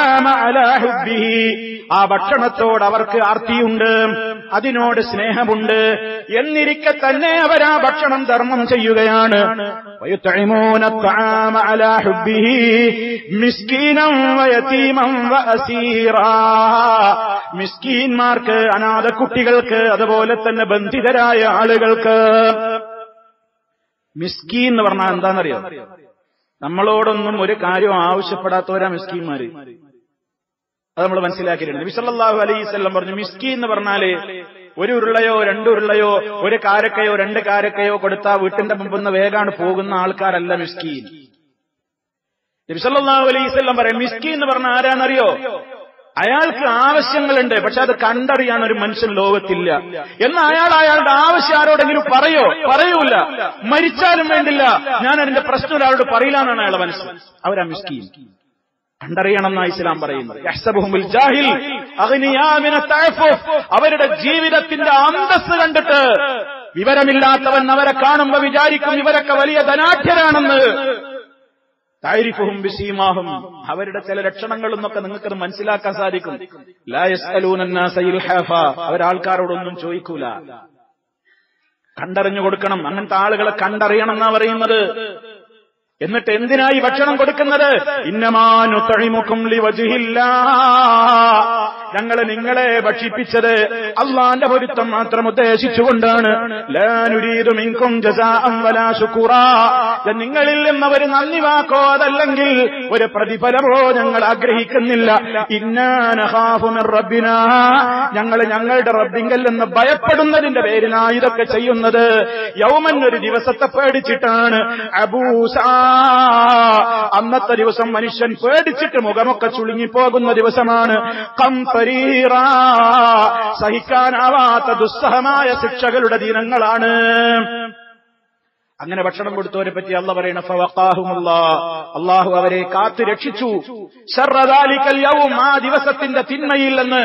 ആ ഭക്ഷണത്തോട് അവർക്ക് ആർത്തിയുണ്ട് അതിനോട് സ്നേഹമുണ്ട് എന്നിരിക്കെ തന്നെ അവർ ആ ഭക്ഷണം ധർമ്മം ചെയ്യുകയാണ് വയുത്തൊഴിമോന മിസ്കീനം വയതീമം മിസ്കീന്മാർക്ക് അനാഥ കുട്ടികൾക്ക് അതുപോലെ തന്നെ ബന്ധിതരായ ആളുകൾക്ക് മിസ്കി എന്ന് പറഞ്ഞാൽ എന്താണെന്നറിയോ നമ്മളോടൊന്നും ഒരു കാര്യം ആവശ്യപ്പെടാത്തവരാ മിസ്കിന്മാര് അത് നമ്മൾ മനസ്സിലാക്കിയിട്ടുണ്ട് നബിസല്ലാഹു അലൈവല്ലം പറഞ്ഞു മിസ്കി എന്ന് പറഞ്ഞാല് ഒരു ഉരുളയോ രണ്ട് ഉരുളയോ ഒരു കാരക്കയോ രണ്ട് കാരക്കയോ കൊടുത്താ വീട്ടിന്റെ മുമ്പിൽ നിന്ന് വേഗാണ് പോകുന്ന ആൾക്കാരല്ല മിസ്കീൻ നബിസല്ലാഹു അലൈവല്ലം പറയാം മിസ്കി എന്ന് പറഞ്ഞ ആരാന്നറിയോ അയാൾക്ക് ആവശ്യങ്ങളുണ്ട് പക്ഷെ അത് കണ്ടറിയാൻ ഒരു മനുഷ്യൻ ലോകത്തില്ല എന്നാൽ അയാൾ അയാളുടെ ആവശ്യം ആരോടെങ്കിലും പറയോ പറയൂല മരിച്ചാലും വേണ്ടില്ല ഞാൻ അതിന്റെ പ്രശ്നം ഒരാളോട് പറയില്ല എന്നാണ് അയാളെ മനസ്സ് അവരാ മിസ്കീൻ കണ്ടറിയണം എന്നാ ഇസ്ലാം പറയുന്നത് യഹ്സബുഹുൽ ജാഹിൽ അഗ്നിയാമിന തഅഫുഫ് അവരുടെ ജീവിതത്തിന്റെ അന്തസ് കണ്ടിട്ട് വിവരമില്ലാത്തവൻ അവരെ കാണുമ്പോ വിചാരിക്കും ഇവരൊക്കെ വലിയ ധനാഠ്യരാണെന്ന് താരിഫുഹും ബിസീമാഹും അവരുടെ ചില ലക്ഷണങ്ങളിൽ നിന്നൊക്കെ നിങ്ങൾക്കത് മനസ്സിലാക്കാൻ സാധിക്കും അവരാൾക്കാരോടൊന്നും ചോദിക്കൂല കണ്ടറിഞ്ഞു കൊടുക്കണം അങ്ങനത്തെ ആളുകളെ കണ്ടറിയണം എന്നാ പറയുന്നത് എന്നിട്ട് എന്തിനായി ഭക്ഷണം കൊടുക്കുന്നത് ഇന്നമാനു തഴിമുഖം ലിവജില്ല ഞങ്ങൾ നിങ്ങളെ ഭക്ഷിപ്പിച്ചത് അള്ളാന്റെ പൊരുത്തം മാത്രം ഉദ്ദേശിച്ചുകൊണ്ടാണ് ലാനുരീതുമിങ്കും നിങ്ങളിൽ നിന്നവർ നന്ദി വാക്കോ അതല്ലെങ്കിൽ ഒരു പ്രതിഫലമോ ഞങ്ങൾ ആഗ്രഹിക്കുന്നില്ല ഇന്നാനഹാഫുമിർ ഞങ്ങൾ ഞങ്ങളുടെ റബ്ബിങ്കൽ നിന്ന് ഭയപ്പെടുന്നതിന്റെ പേരിലാ ഇതൊക്കെ ചെയ്യുന്നത് യൗമൻ ഒരു ദിവസത്തെ പേടിച്ചിട്ടാണ് അബൂസാ അന്നത്തെ ദിവസം മനുഷ്യൻ പേടിച്ചിട്ട് മുഖമൊക്കെ ചുളുങ്ങിപ്പോകുന്ന ദിവസമാണ് കംപരീറ സഹിക്കാനാവാത്ത ദുസ്സഹമായ ശിക്ഷകളുടെ ദിനങ്ങളാണ് അങ്ങനെ ഭക്ഷണം കൊടുത്തവരെ പറ്റി അല്ല പറയണ അള്ളാഹു അവരെ കാത്തു രക്ഷിച്ചു യൗം ആ ദിവസത്തിന്റെ തിന്മയിൽ നിന്ന്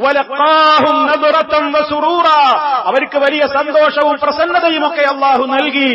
അവർക്ക് വലിയ സന്തോഷവും പ്രസന്നതയും ഒക്കെ അള്ളാഹു നൽകി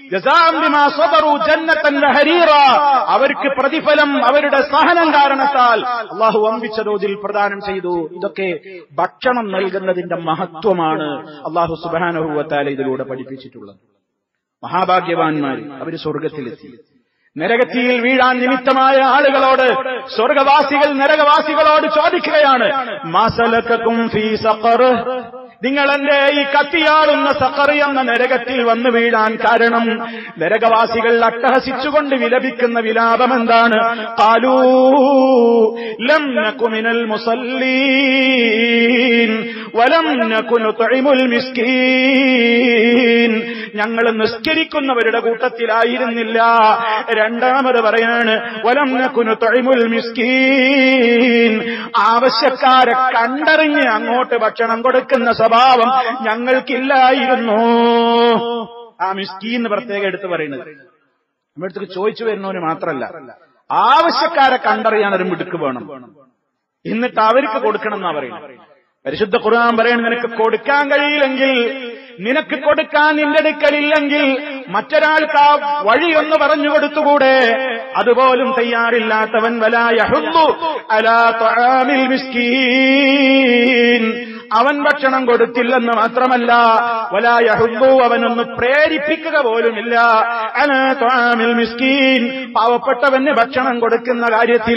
അവർക്ക് പ്രതിഫലം അവരുടെ സഹനം കാരണത്താൽ അള്ളാഹു വമ്പിച്ച തോതിൽ പ്രദാനം ചെയ്തു ഇതൊക്കെ ഭക്ഷണം നൽകുന്നതിന്റെ മഹത്വമാണ് അള്ളാഹു സുബാനുഭവത്താൽ ഇതിലൂടെ പഠിപ്പിച്ചിട്ടുള്ളത് മഹാഭാഗ്യവാന്മാർ അവര് സ്വർഗത്തിലെത്തി നരകത്തിയിൽ വീഴാൻ നിമിത്തമായ ആളുകളോട് സ്വർഗവാസികൾ നരകവാസികളോട് ചോദിക്കുകയാണ് മാസലക്കും ഫീ സഖർ നിങ്ങൾ എന്റെ ഈ കത്തിയാളുന്ന സഖർ എന്ന നരകത്തിൽ വന്നു വീഴാൻ കാരണം നരകവാസികൾ അട്ടഹസിച്ചുകൊണ്ട് വിലപിക്കുന്ന വിലാപം എന്താണ് കാലൂ ലം നകുമിനൽ മുസല്ലീൻ വലം നകുനു തുഇമുൽ മിസ്കീൻ ഞങ്ങൾ നിസ്കരിക്കുന്നവരുടെ കൂട്ടത്തിലായിരുന്നില്ല രണ്ടാമത് പറയാണ് വലം നകുനു തുഇമുൽ മിസ്കീൻ ആവശ്യക്കാരെ കണ്ടറിഞ്ഞ് അങ്ങോട്ട് ഭക്ഷണം കൊടുക്കുന്ന സ്വഭാവം ഞങ്ങൾക്കില്ലായിരുന്നു ആ മിസ്കീൻ എന്ന് പ്രത്യേകം എടുത്ത് പറയുന്നത് നമ്മുടെ അടുത്തേക്ക് ചോദിച്ചു വരുന്നവന് മാത്രമല്ല ആവശ്യക്കാരെ കണ്ടറിയാൻ ഒരു മിടുക്ക് വേണം എന്നിട്ട് അവർക്ക് കൊടുക്കണം എന്നാ പറയുന്നത് പരിശുദ്ധ ഖുർആൻ പറയണ നിനക്ക് കൊടുക്കാൻ കഴിയില്ലെങ്കിൽ നിനക്ക് കൊടുക്കാൻ നിന്റെ അടുക്കലില്ലെങ്കിൽ മറ്റൊരാൾക്ക് ആ വഴിയൊന്ന് പറഞ്ഞു കൊടുത്തുകൂടെ അതുപോലും തയ്യാറില്ലാത്തവൻ വലായഹുന്നു അലാ ത്വആമിൽ മിസ്കീൻ അവൻ ഭക്ഷണം കൊടുത്തില്ലെന്ന് മാത്രമല്ല വലായഹുന്നു അവനൊന്ന് പ്രേരിപ്പിക്കുക പോലുമില്ല അലാ ത്വആമിൽ മിസ്കീൻ പാവപ്പെട്ടവന് ഭക്ഷണം കൊടുക്കുന്ന കാര്യത്തിൽ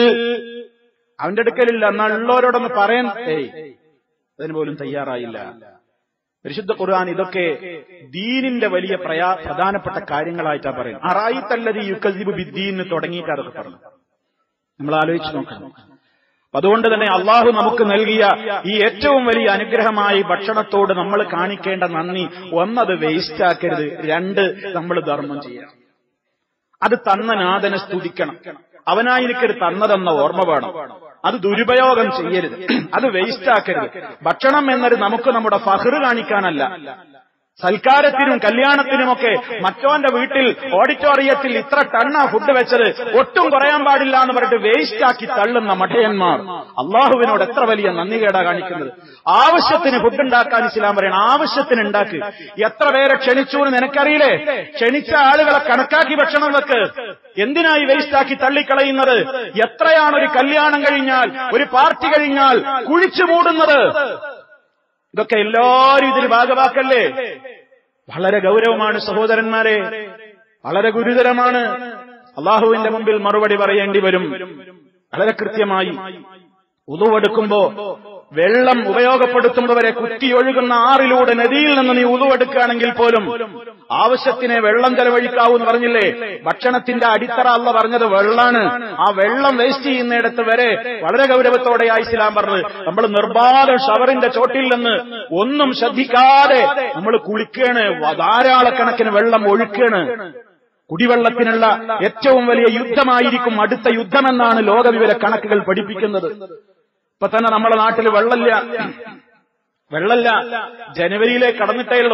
അവന്റെ അടുക്കലില്ല നള്ളോരോടൊന്ന് പറയാൻ ഏയ് അതിന് പോലും തയ്യാറായില്ല പരിശുദ്ധ ഖുർആൻ ഇതൊക്കെ ദീനിന്റെ വലിയ പ്രയാ പ്രധാനപ്പെട്ട കാര്യങ്ങളായിട്ടാ പറയുന്നത് അറായിത്തല്ലതി യുക്കസിബ് ബിദ്ദീന്ന് തുടങ്ങിയിട്ട് അതൊക്കെ പറഞ്ഞു നമ്മൾ ആലോചിച്ച് നോക്കണം അതുകൊണ്ട് തന്നെ അള്ളാഹു നമുക്ക് നൽകിയ ഈ ഏറ്റവും വലിയ അനുഗ്രഹമായി ഭക്ഷണത്തോട് നമ്മൾ കാണിക്കേണ്ട നന്ദി ഒന്നത് വേസ്റ്റ് ആക്കരുത് രണ്ട് നമ്മൾ ധർമ്മം ചെയ്യണം അത് തന്ന നാഥനെ സ്തുതിക്കണം അവനായി എനിക്കൊരു തന്നതെന്ന ഓർമ്മ വേണം അത് ദുരുപയോഗം ചെയ്യരുത് അത് വേസ്റ്റ് ആക്കരുത് ഭക്ഷണം എന്നത് നമുക്ക് നമ്മുടെ ഫഹ്റ് കാണിക്കാനല്ല സൽക്കാരത്തിനും കല്യാണത്തിനുമൊക്കെ മറ്റോന്റെ വീട്ടിൽ ഓഡിറ്റോറിയത്തിൽ ഇത്ര ടണ്ണ ഫുഡ് വെച്ചത് ഒട്ടും കുറയാൻ പാടില്ല എന്ന് പറഞ്ഞിട്ട് വേസ്റ്റ് ആക്കി തള്ളുന്ന മഠയന്മാർ അള്ളാഹുവിനോട് എത്ര വലിയ നന്ദികേടാ കാണിക്കുന്നത് ആവശ്യത്തിന് ഫുഡ് ഉണ്ടാക്കാൻ ഇസ്ലാം പറയണം ആവശ്യത്തിന് ഉണ്ടാക്ക് എത്ര പേരെ ക്ഷണിച്ചു എന്ന് നിനക്കറിയില്ലേ ക്ഷണിച്ച ആളുകളെ കണക്കാക്കി ഭക്ഷണം വെക്ക് എന്തിനായി വേസ്റ്റ് ആക്കി തള്ളിക്കളയുന്നത് എത്രയാണ് ഒരു കല്യാണം കഴിഞ്ഞാൽ ഒരു പാർട്ടി കഴിഞ്ഞാൽ കുഴിച്ചു മൂടുന്നത് ഇതൊക്കെ എല്ലാവരും ഇതിൽ ഭാഗവാക്കല്ലേ വളരെ ഗൗരവമാണ് സഹോദരന്മാരെ വളരെ ഗുരുതരമാണ് അള്ളാഹുവിന്റെ മുമ്പിൽ മറുപടി പറയേണ്ടി വരും വളരെ കൃത്യമായി ഉതുവെടുക്കുമ്പോ വെള്ളം ഉപയോഗപ്പെടുത്തുന്നവരെ കുത്തിയൊഴുകുന്ന ആറിലൂടെ നദിയിൽ നിന്ന് നീ ഉതുവെടുക്കുകയാണെങ്കിൽ പോലും ആവശ്യത്തിനെ വെള്ളം ചെലവഴിക്കാവൂ എന്ന് പറഞ്ഞില്ലേ ഭക്ഷണത്തിന്റെ അടിത്തറ അല്ല പറഞ്ഞത് വെള്ളാണ് ആ വെള്ളം വേസ്റ്റ് ചെയ്യുന്നിടത്ത് വരെ വളരെ ഗൗരവത്തോടെ ഇസ്ലാം പറഞ്ഞത് നമ്മൾ നിർബാധ ഷവറിന്റെ ചോട്ടിൽ നിന്ന് ഒന്നും ശ്രദ്ധിക്കാതെ നമ്മൾ കുളിക്കാണ് ധാരാളക്കണക്കിന് വെള്ളം ഒഴുക്കാണ് കുടിവെള്ളത്തിനുള്ള ഏറ്റവും വലിയ യുദ്ധമായിരിക്കും അടുത്ത യുദ്ധമെന്നാണ് ലോകവിവര കണക്കുകൾ പഠിപ്പിക്കുന്നത് ഇപ്പൊ തന്നെ നമ്മുടെ നാട്ടിൽ വെള്ളമില്ല വെള്ളമില്ല ജനുവരിയിലെ കടന്നിട്ടേ ഉള്ളൂ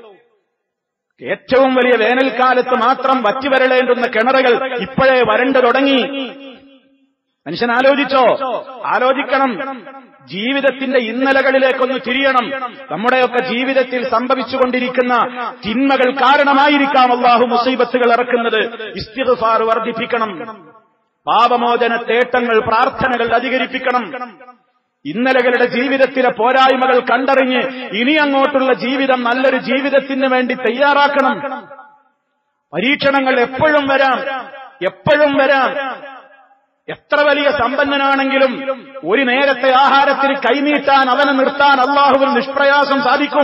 ഏറ്റവും വലിയ വേനൽക്കാലത്ത് മാത്രം വറ്റിവരളേണ്ടുന്ന കിണറുകൾ ഇപ്പോഴേ വരണ്ടു തുടങ്ങി മനുഷ്യൻ ആലോചിച്ചോ ആലോചിക്കണം ജീവിതത്തിന്റെ ഇന്നലകളിലേക്കൊന്ന് തിരിയണം നമ്മുടെയൊക്കെ ജീവിതത്തിൽ സംഭവിച്ചുകൊണ്ടിരിക്കുന്ന തിന്മകൾ കാരണമായിരിക്കാം അള്ളാഹു മുസീബത്തുകൾ ഇറക്കുന്നത് ഇസ്തിഗ്ഫാർ വർദ്ധിപ്പിക്കണം പാപമോചന തേട്ടങ്ങൾ പ്രാർത്ഥനകൾ അധികരിപ്പിക്കണം ഇന്നലകളുടെ ജീവിതത്തിലെ പോരായ്മകൾ കണ്ടറിഞ്ഞ് ഇനി അങ്ങോട്ടുള്ള ജീവിതം നല്ലൊരു ജീവിതത്തിന് വേണ്ടി തയ്യാറാക്കണം പരീക്ഷണങ്ങൾ എപ്പോഴും വരാം എപ്പോഴും വരാം എത്ര വലിയ സമ്പന്നനാണെങ്കിലും ഒരു നേരത്തെ ആഹാരത്തിന് കൈനീട്ടാൻ അവനെ നിർത്താൻ അള്ളാഹുവിന് നിഷ്പ്രയാസം സാധിക്കും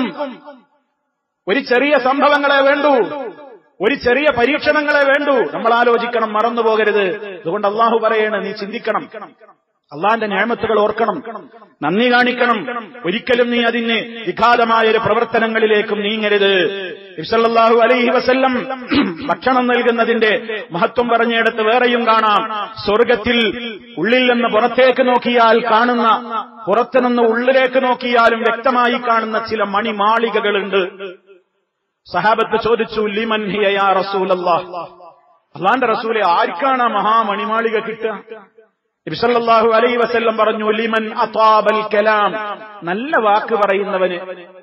ഒരു ചെറിയ സംഭവങ്ങളെ വേണ്ടൂ ഒരു ചെറിയ പരീക്ഷണങ്ങളെ വേണ്ടൂ നമ്മൾ ആലോചിക്കണം മറന്നു പോകരുത് അതുകൊണ്ട് അള്ളാഹു പറയണ നീ ചിന്തിക്കണം അള്ളാന്റെ ഞാമത്തുകൾ ഓർക്കണം നന്ദി കാണിക്കണം ഒരിക്കലും നീ അതിന് വിഘാതമായ ഒരു പ്രവർത്തനങ്ങളിലേക്കും നീങ്ങരുത് ഇബ്സല്ലാഹു അലൈഹി വസല്ലം ഭക്ഷണം നൽകുന്നതിന്റെ മഹത്വം പറഞ്ഞിടത്ത് വേറെയും കാണാം സ്വർഗത്തിൽ ഉള്ളിൽ നിന്ന് പുറത്തേക്ക് നോക്കിയാൽ കാണുന്ന പുറത്തുനിന്ന് ഉള്ളിലേക്ക് നോക്കിയാലും വ്യക്തമായി കാണുന്ന ചില മണിമാളികകളുണ്ട് സഹാബത്ത് ചോദിച്ചു ലിമൻ ഹിയ യാ റസൂലല്ലാഹ് അള്ളാന്റെ റസൂലെ ആർക്കാണ് ആ മഹാമണിമാളിക കിട്ടുക നബിസല്ലാഹു അലൈ വസല്ലം പറഞ്ഞു ലിമൻ അതാബൽ കലാം നല്ല വാക്ക് പറയുന്നവന്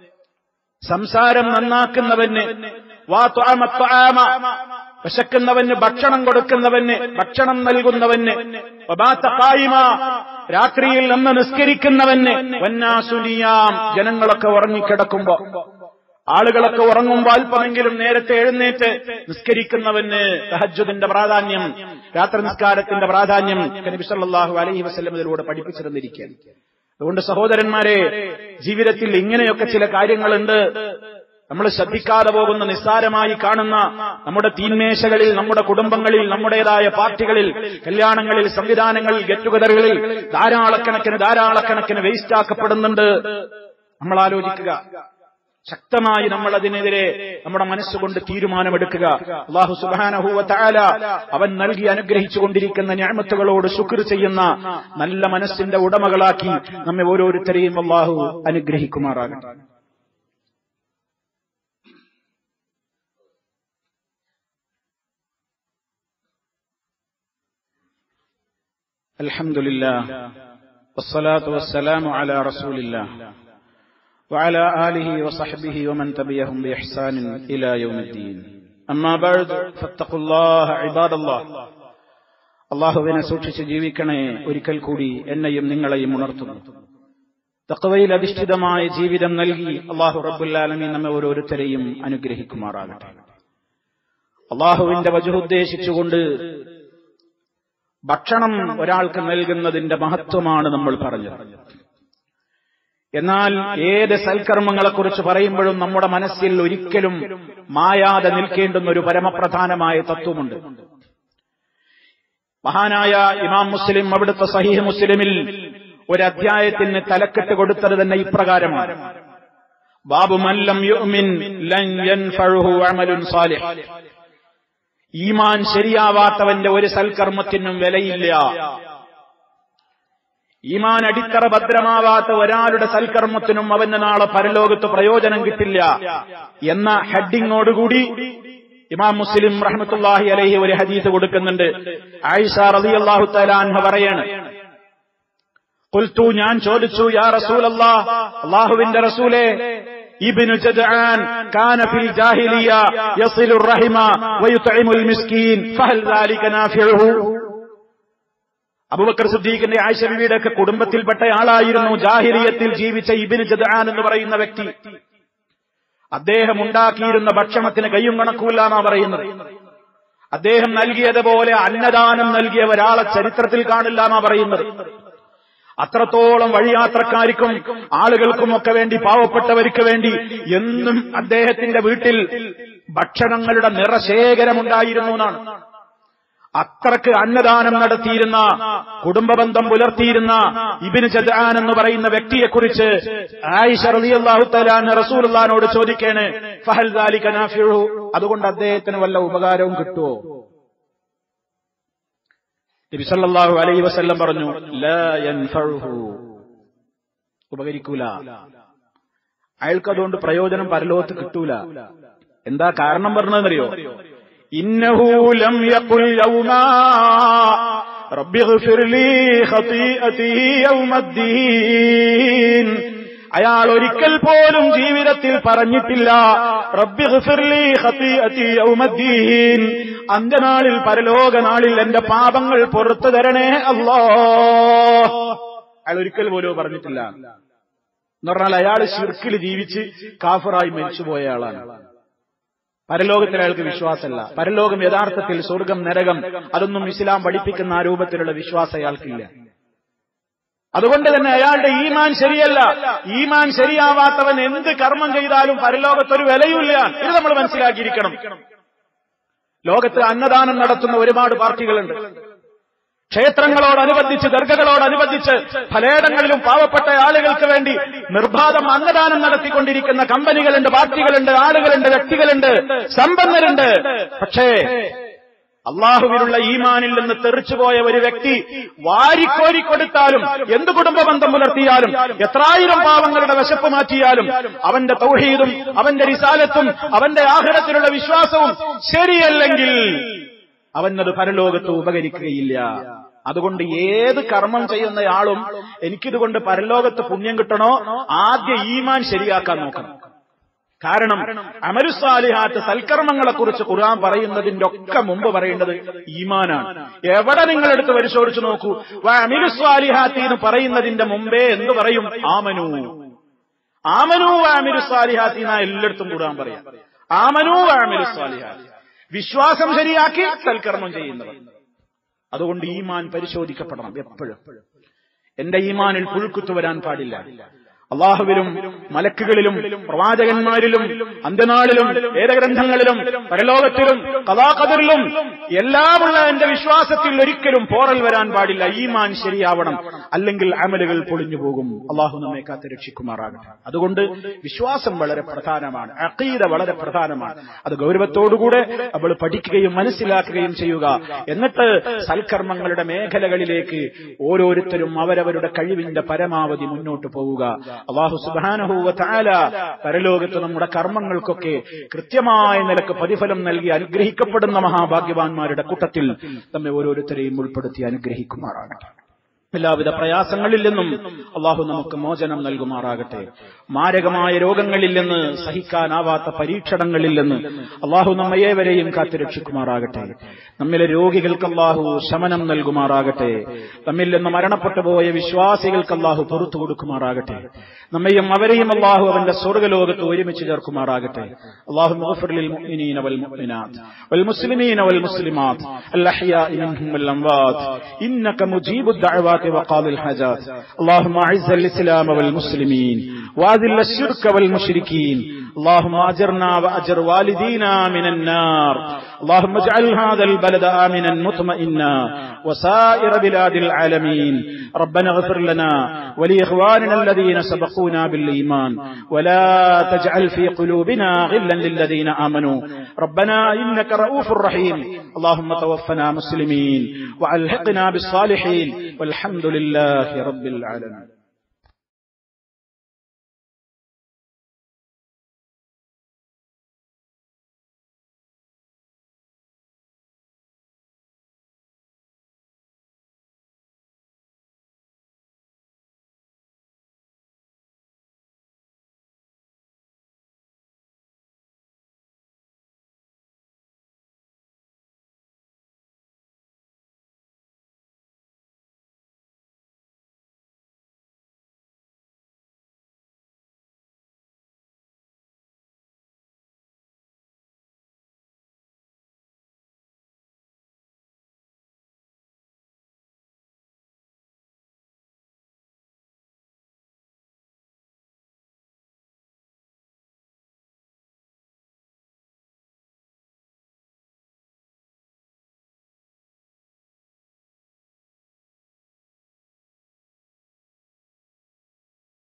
സംസാരം നന്നാക്കുന്നവന് വാ ത്വഅമ ത്വആമ വിശക്കുന്നവന് ഭക്ഷണം കൊടുക്കുന്നവന് ഭക്ഷണം നൽകുന്നവന് വബാത്ത ഖായിമ രാത്രിയിൽ നിന്ന് നിസ്കരിക്കുന്നവന് വന്നാസുനിയാം ജനങ്ങളൊക്കെ ഉറങ്ങിക്കിടക്കുമ്പോ ആളുകളൊക്കെ ഉറങ്ങുമ്പോൾ അല്പമെങ്കിലും നേരത്തെ എഴുന്നേറ്റ് നിസ്കരിക്കുന്നവന് തഹജ്ജുദിന്റെ പ്രാധാന്യം രാത്രി നിസ്കാരത്തിന്റെ പ്രാധാന്യം നബി സല്ലല്ലാഹു അലൈഹി വസല്ലം ഇതിലൂടെ പഠിപ്പിച്ചിരുന്നിരിക്കുകയാണ് അതുകൊണ്ട് സഹോദരന്മാരെ ജീവിതത്തിൽ ഇങ്ങനെയൊക്കെ ചില കാര്യങ്ങളുണ്ട് നമ്മൾ ശ്രദ്ധിക്കാതെ പോകുന്ന നിസ്സാരമായി കാണുന്ന നമ്മുടെ തീന്മേശകളിൽ നമ്മുടെ കുടുംബങ്ങളിൽ നമ്മുടേതായ പാർട്ടികളിൽ കല്യാണങ്ങളിൽ സംവിധാനങ്ങളിൽ ഗെറ്റ് ടുഗദറുകളിൽ ധാരാളക്കണക്കിന് ധാരാളക്കണക്കിന് വേസ്റ്റ് ആക്കപ്പെടുന്നുണ്ട് നമ്മൾ ആലോചിക്കുക ശക്തമായി നമ്മൾ അതിനെതിരെ നമ്മുടെ മനസ്സുകൊണ്ട് തീരുമാനമെടുക്കുക അള്ളാഹു സുബാനഹുവ താല അവൻ നൽകി അനുഗ്രഹിച്ചുകൊണ്ടിരിക്കുന്ന ഞാമത്തുകളോട് ശുക്ർ ചെയ്യുന്ന നല്ല മനസ്സിന്റെ ഉടമകളാക്കി നമ്മെ ഓരോരുത്തരെയും അള്ളാഹു അനുഗ്രഹിക്കുമാറാകട്ടെ الحمد لله والصلاة والسلام على رسول الله وعلى آله وصحبه ومن تبعهم بإحسان إلى يوم الدين أما بعد فاتقوا الله عباد الله അള്ളാഹുവിനെ സൂക്ഷിച്ച് ജീവിക്കണേ ഒരിക്കൽ കൂടി എന്നെയും നിങ്ങളെയും ഉണർത്തുന്നു തക്കവയിൽ അധിഷ്ഠിതമായ ജീവിതം നൽകി അള്ളാഹു റബ്ബുല്ലാലമി നമ്മെ ഓരോരുത്തരെയും അനുഗ്രഹിക്കുമാറാകട്ടെ അള്ളാഹുവിന്റെ വജുദ്ദേശിച്ചുകൊണ്ട് ഭക്ഷണം ഒരാൾക്ക് നൽകുന്നതിന്റെ മഹത്വമാണ് നമ്മൾ പറഞ്ഞത് എന്നാൽ ഏത് സൽക്കർമ്മങ്ങളെക്കുറിച്ച് പറയുമ്പോഴും നമ്മുടെ മനസ്സിൽ ഒരിക്കലും മായാതെ നിൽക്കേണ്ടുന്ന ഒരു പരമപ്രധാനമായ തത്വമുണ്ട് മഹാനായ ഇമാം മുസ്ലിം അവിടുത്തെ സഹീഹ് മുസ്ലിമിൽ ഒരു അധ്യായത്തിന് തലക്കെട്ട് കൊടുത്തത് തന്നെ ഇപ്രകാരമാണ് ബാബു മല്ലം യുഅ്മിൻ ലൻ യൻഫഉഹു അമലുൻ സാലിഹ് ഈമാൻ ശരിയാവാത്തവന്റെ ഒരു സൽക്കർമ്മത്തിനും വിലയില്ല ഈമാൻ അടിത്തറ ഭദ്രമാവാത്ത ഒരാളുടെ സൽക്കർമ്മത്തിനും അവന് നാളെ പരലോകത്ത് പ്രയോജനം കിട്ടില്ല എന്ന ഹെഡിങ്ങോടുകൂടി ഇമാം മുസ്ലിം റഹ്മത്തുല്ലാഹി അലൈഹി ഒരു ഹദീസ് കൊടുക്കുന്നുണ്ട് ആയിഷ റളിയല്ലാഹു തആല അൻഹ പറയാണ് കുൽത്തു ഞാൻ ചോദിച്ചു യാ റസൂലല്ലാ അള്ളാഹുവിന്റെ റസൂലേ ഇബ്നു ജദ്ആൻ കാന ഫിൽ ജാഹിലിയ യസിലു റഹിമ വയുത്ഇമുൽ മിസ്കീൻ ഫഹൽ ദാലിക നാഫിഉഹു അബൂബക്കർ സിദ്ദീഖിന്റെ ആയിഷ ബിവിയുടെ ഒക്കെ കുടുംബത്തിൽപ്പെട്ട ആളായിരുന്നു ജാഹിലിയത്തിൽ ജീവിച്ച ഇബ്നു ജദ്ആൻ എന്ന് പറയുന്ന വ്യക്തി അദ്ദേഹം ഉണ്ടാക്കിയിരുന്ന ഭക്ഷണത്തിന് കയ്യും കണക്കൂല്ല എന്നാ പറയുന്നത് അദ്ദേഹം നൽകിയതുപോലെ അന്നദാനം നൽകിയ ഒരാളെ ചരിത്രത്തിൽ കാണില്ല എന്നാ പറയുന്നത് അത്രത്തോളം വഴിയാത്രക്കാർക്കും ആളുകൾക്കുമൊക്കെ വേണ്ടി പാവപ്പെട്ടവർക്ക് വേണ്ടി എന്നും അദ്ദേഹത്തിന്റെ വീട്ടിൽ ഭക്ഷണങ്ങളുടെ നിറശേഖരമുണ്ടായിരുന്നു എന്നാണ് അത്രക്ക് അന്നദാനം നടത്തിയിരുന്ന കുടുംബബന്ധം പുലർത്തിയിരുന്ന ഇബിന് ജദാൻ എന്ന് പറയുന്ന വ്യക്തിയെക്കുറിച്ച് ആയിഷ റളിയല്ലാഹു തആല റസൂലുള്ളാഹിനോട് ചോദിക്കേണ് ഫഹൽ ദാലിക നാഫിഉ അതുകൊണ്ട് അദ്ദേഹത്തിന് വല്ല ഉപകാരവും കിട്ടുമോ നബി സല്ലല്ലാഹു അലൈഹി വസല്ലം പറഞ്ഞു ലാ യൻഫഉഹു ഉപകരിക്കൂല അയാൾക്ക് അതുകൊണ്ട് പ്രയോജനം പരലോകത്ത് കിട്ടൂല എന്താ കാരണം പറഞ്ഞതെന്നറിയോ ഇന്നഹു ലം യഖുൽ യൗമാ റബ്ബി ഗ്ഫിർ ലീ ഖതീഅതി യൗമദ്ദീൻ അയാൾ ഒരിക്കൽ പോലും ജീവിതത്തിൽ പറഞ്ഞിട്ടില്ല റബ്ബി ഗ്ഫിർ ലീ ഖതീഅതി യൗമദ്ദീൻ അന്ത്യനാളിൽ പരലോക നാളിൽ എന്റെ പാപങ്ങൾ പുറത്തു തരണേ അല്ലോ അയാൾ ഒരിക്കൽ പോലും പറഞ്ഞിട്ടില്ല എന്ന് പറഞ്ഞാൽ അയാൾ ശിർക്കിൽ ജീവിച്ച് കാഫറായി മരിച്ചുപോയ ആളാണ് പരലോകത്തിൽ അയാൾക്ക് വിശ്വാസമല്ല പരലോകം യഥാർത്ഥത്തിൽ സ്വർഗം നരകം അതൊന്നും ഇസ്ലാം പഠിപ്പിക്കുന്ന ആ രൂപത്തിലുള്ള വിശ്വാസം അയാൾക്കില്ല അതുകൊണ്ട് തന്നെ അയാളുടെ ഈമാൻ ശരിയല്ല ഈമാൻ ശരിയാവാത്തവൻ എന്ത് കർമ്മം ചെയ്താലും പരലോകത്തൊരു വിലയുമില്ല ഇത് നമ്മൾ മനസ്സിലാക്കിയിരിക്കണം ലോകത്ത് അന്നദാനം നടത്തുന്ന ഒരുപാട് പാർട്ടികളുണ്ട് ക്ഷേത്രങ്ങളോടനുബന്ധിച്ച് ദർഗകളോടനുബന്ധിച്ച് പലയിടങ്ങളിലും പാവപ്പെട്ട ആളുകൾക്ക് വേണ്ടി നിർബാധം അന്നദാനം നടത്തിക്കൊണ്ടിരിക്കുന്ന കമ്പനികളുണ്ട് പാർട്ടികളുണ്ട് ആളുകളുണ്ട് വ്യക്തികളുണ്ട് സമ്പന്നരുണ്ട് പക്ഷേ അള്ളാഹുവിനുള്ള ഈമാനിൽ നിന്ന് തെറിച്ചുപോയ ഒരു വ്യക്തി വാരിക്കോരിക്കൊടുത്താലും എന്ത് കുടുംബബന്ധം പുലർത്തിയാലും എത്രായിരം പാവങ്ങളുടെ വിശപ്പ് മാറ്റിയാലും അവന്റെ തൗഹീദും അവന്റെ റിസാലത്തും അവന്റെ ആഹ്ലത്തിലുള്ള വിശ്വാസവും ശരിയല്ലെങ്കിൽ അവനത് പരലോകത്ത് ഉപകരിക്കുകയില്ല അതുകൊണ്ട് ഏത് കർമ്മം ചെയ്യുന്നയാളും എനിക്കിതുകൊണ്ട് പരലോകത്ത് പുണ്യം കിട്ടണോ ആദ്യ ഈമാൻ ശരിയാക്കാൻ നോക്കണം കാരണം അമരുസാലിഹാത്ത് സൽക്കർമ്മങ്ങളെക്കുറിച്ച് ഖുർആൻ പറയുന്നതിന്റെ ഒക്കെ മുമ്പ് പറയേണ്ടത് ഈമാനാണ് എവിടെ നിങ്ങളെടുത്ത് പരിശോധിച്ചു നോക്കൂ അമിരുസ്വാലിഹാത്തി എന്ന് പറയുന്നതിന്റെ മുമ്പേ എന്ത് പറയും ആമനു ആമനു അമിരുസ്വാലിഹാത്തി എന്നാ എല്ലായിടത്തും ഖുർആൻ പറയാം ആമനു അമിരുസ്വാലിഹാത്തി വിശ്വാസം ശരിയാക്കി സൽക്കർമ്മം ചെയ്യുന്നവർ അതുകൊണ്ട് ഈമാൻ പരിശോധിക്കപ്പെടണം എപ്പോഴും എന്റെ ഈമാനിൽ പുഴുക്കുത്തു വരാൻ പാടില്ല അള്ളാഹുവിലും മലക്കുകളിലും പ്രവാചകന്മാരിലും അന്ത്യനാളിലും വേദഗ്രന്ഥങ്ങളിലും പരലോകത്തിലും കഥാകതിരിലും എല്ലാമുള്ള എന്റെ വിശ്വാസത്തിൽ ഒരിക്കലും പോറൽ വരാൻ പാടില്ല ഈമാൻ ശരിയാവണം അല്ലെങ്കിൽ അമലുകൾ പൊളിഞ്ഞു പോകും അള്ളാഹു നമ്മെ കാത്ത് രക്ഷിക്കുമാറാകട്ടെ അതുകൊണ്ട് വിശ്വാസം വളരെ പ്രധാനമാണ് അക്കീത വളരെ പ്രധാനമാണ് അത് ഗൗരവത്തോടുകൂടെ അവൾ പഠിക്കുകയും മനസ്സിലാക്കുകയും ചെയ്യുക എന്നിട്ട് സൽക്കർമ്മങ്ങളുടെ മേഖലകളിലേക്ക് ഓരോരുത്തരും അവരവരുടെ കഴിവിന്റെ പരമാവധി മുന്നോട്ട് പോവുക അള്ളാഹു സുബാനഹൂവ താല പരലോകത്ത് നമ്മുടെ കർമ്മങ്ങൾക്കൊക്കെ കൃത്യമായ നിലക്ക് പ്രതിഫലം നൽകി അനുഗ്രഹിക്കപ്പെടുന്ന മഹാഭാഗ്യവാന്മാരുടെ കൂട്ടത്തിൽ നമ്മെ ഓരോരുത്തരെയും ഉൾപ്പെടുത്തി അനുഗ്രഹിക്കുമാറാകട്ടെ എല്ലാവിധ പ്രയാസങ്ങളിൽ നിന്നും അള്ളാഹു നമുക്ക് മോചനം നൽകുമാറാകട്ടെ മാരകമായ രോഗങ്ങളിൽ നിന്ന് സഹിക്കാനാവാത്ത പരീക്ഷണങ്ങളിൽ നിന്ന് അള്ളാഹു നമ്മയേവരെയും കാത്തുരക്ഷിക്കുമാറാകട്ടെ നമ്മിലെ രോഗികൾക്ക് അള്ളാഹു ശമനം നൽകുമാറാകട്ടെ നമ്മിൽ നിന്ന് മരണപ്പെട്ടു പോയ വിശ്വാസികൾക്ക് അള്ളാഹു പുറത്തു കൊടുക്കുമാറാകട്ടെ നമ്മയും അവരെയും അള്ളാഹു അവന്റെ സ്വർഗലോകത്ത് ഒരുമിച്ച് ചേർക്കുമാറാകട്ടെ അള്ളാഹു المؤمنين والمؤمنات والمسلمين والمسلمات الأحياء منهم والأموات إنك مجيب الدعوات وقاضي الحاجات اللهم أعز الإسلام والمسلمين وأذل الشرك والمشركين اللهم أجرنا وأجر والدينا من النار اللهم اجعل هذا البلد آمنا مطمئنا وسائر بلاد العالمين ربنا اغفر لنا ولإخواننا الذين سبقونا بالإيمان ولا تجعل في قلوبنا غلا للذين آمنوا ربنا إنك رؤوف رحيم اللهم توفنا مسلمين وألحقنا بالصالحين والحمد لله رب العالمين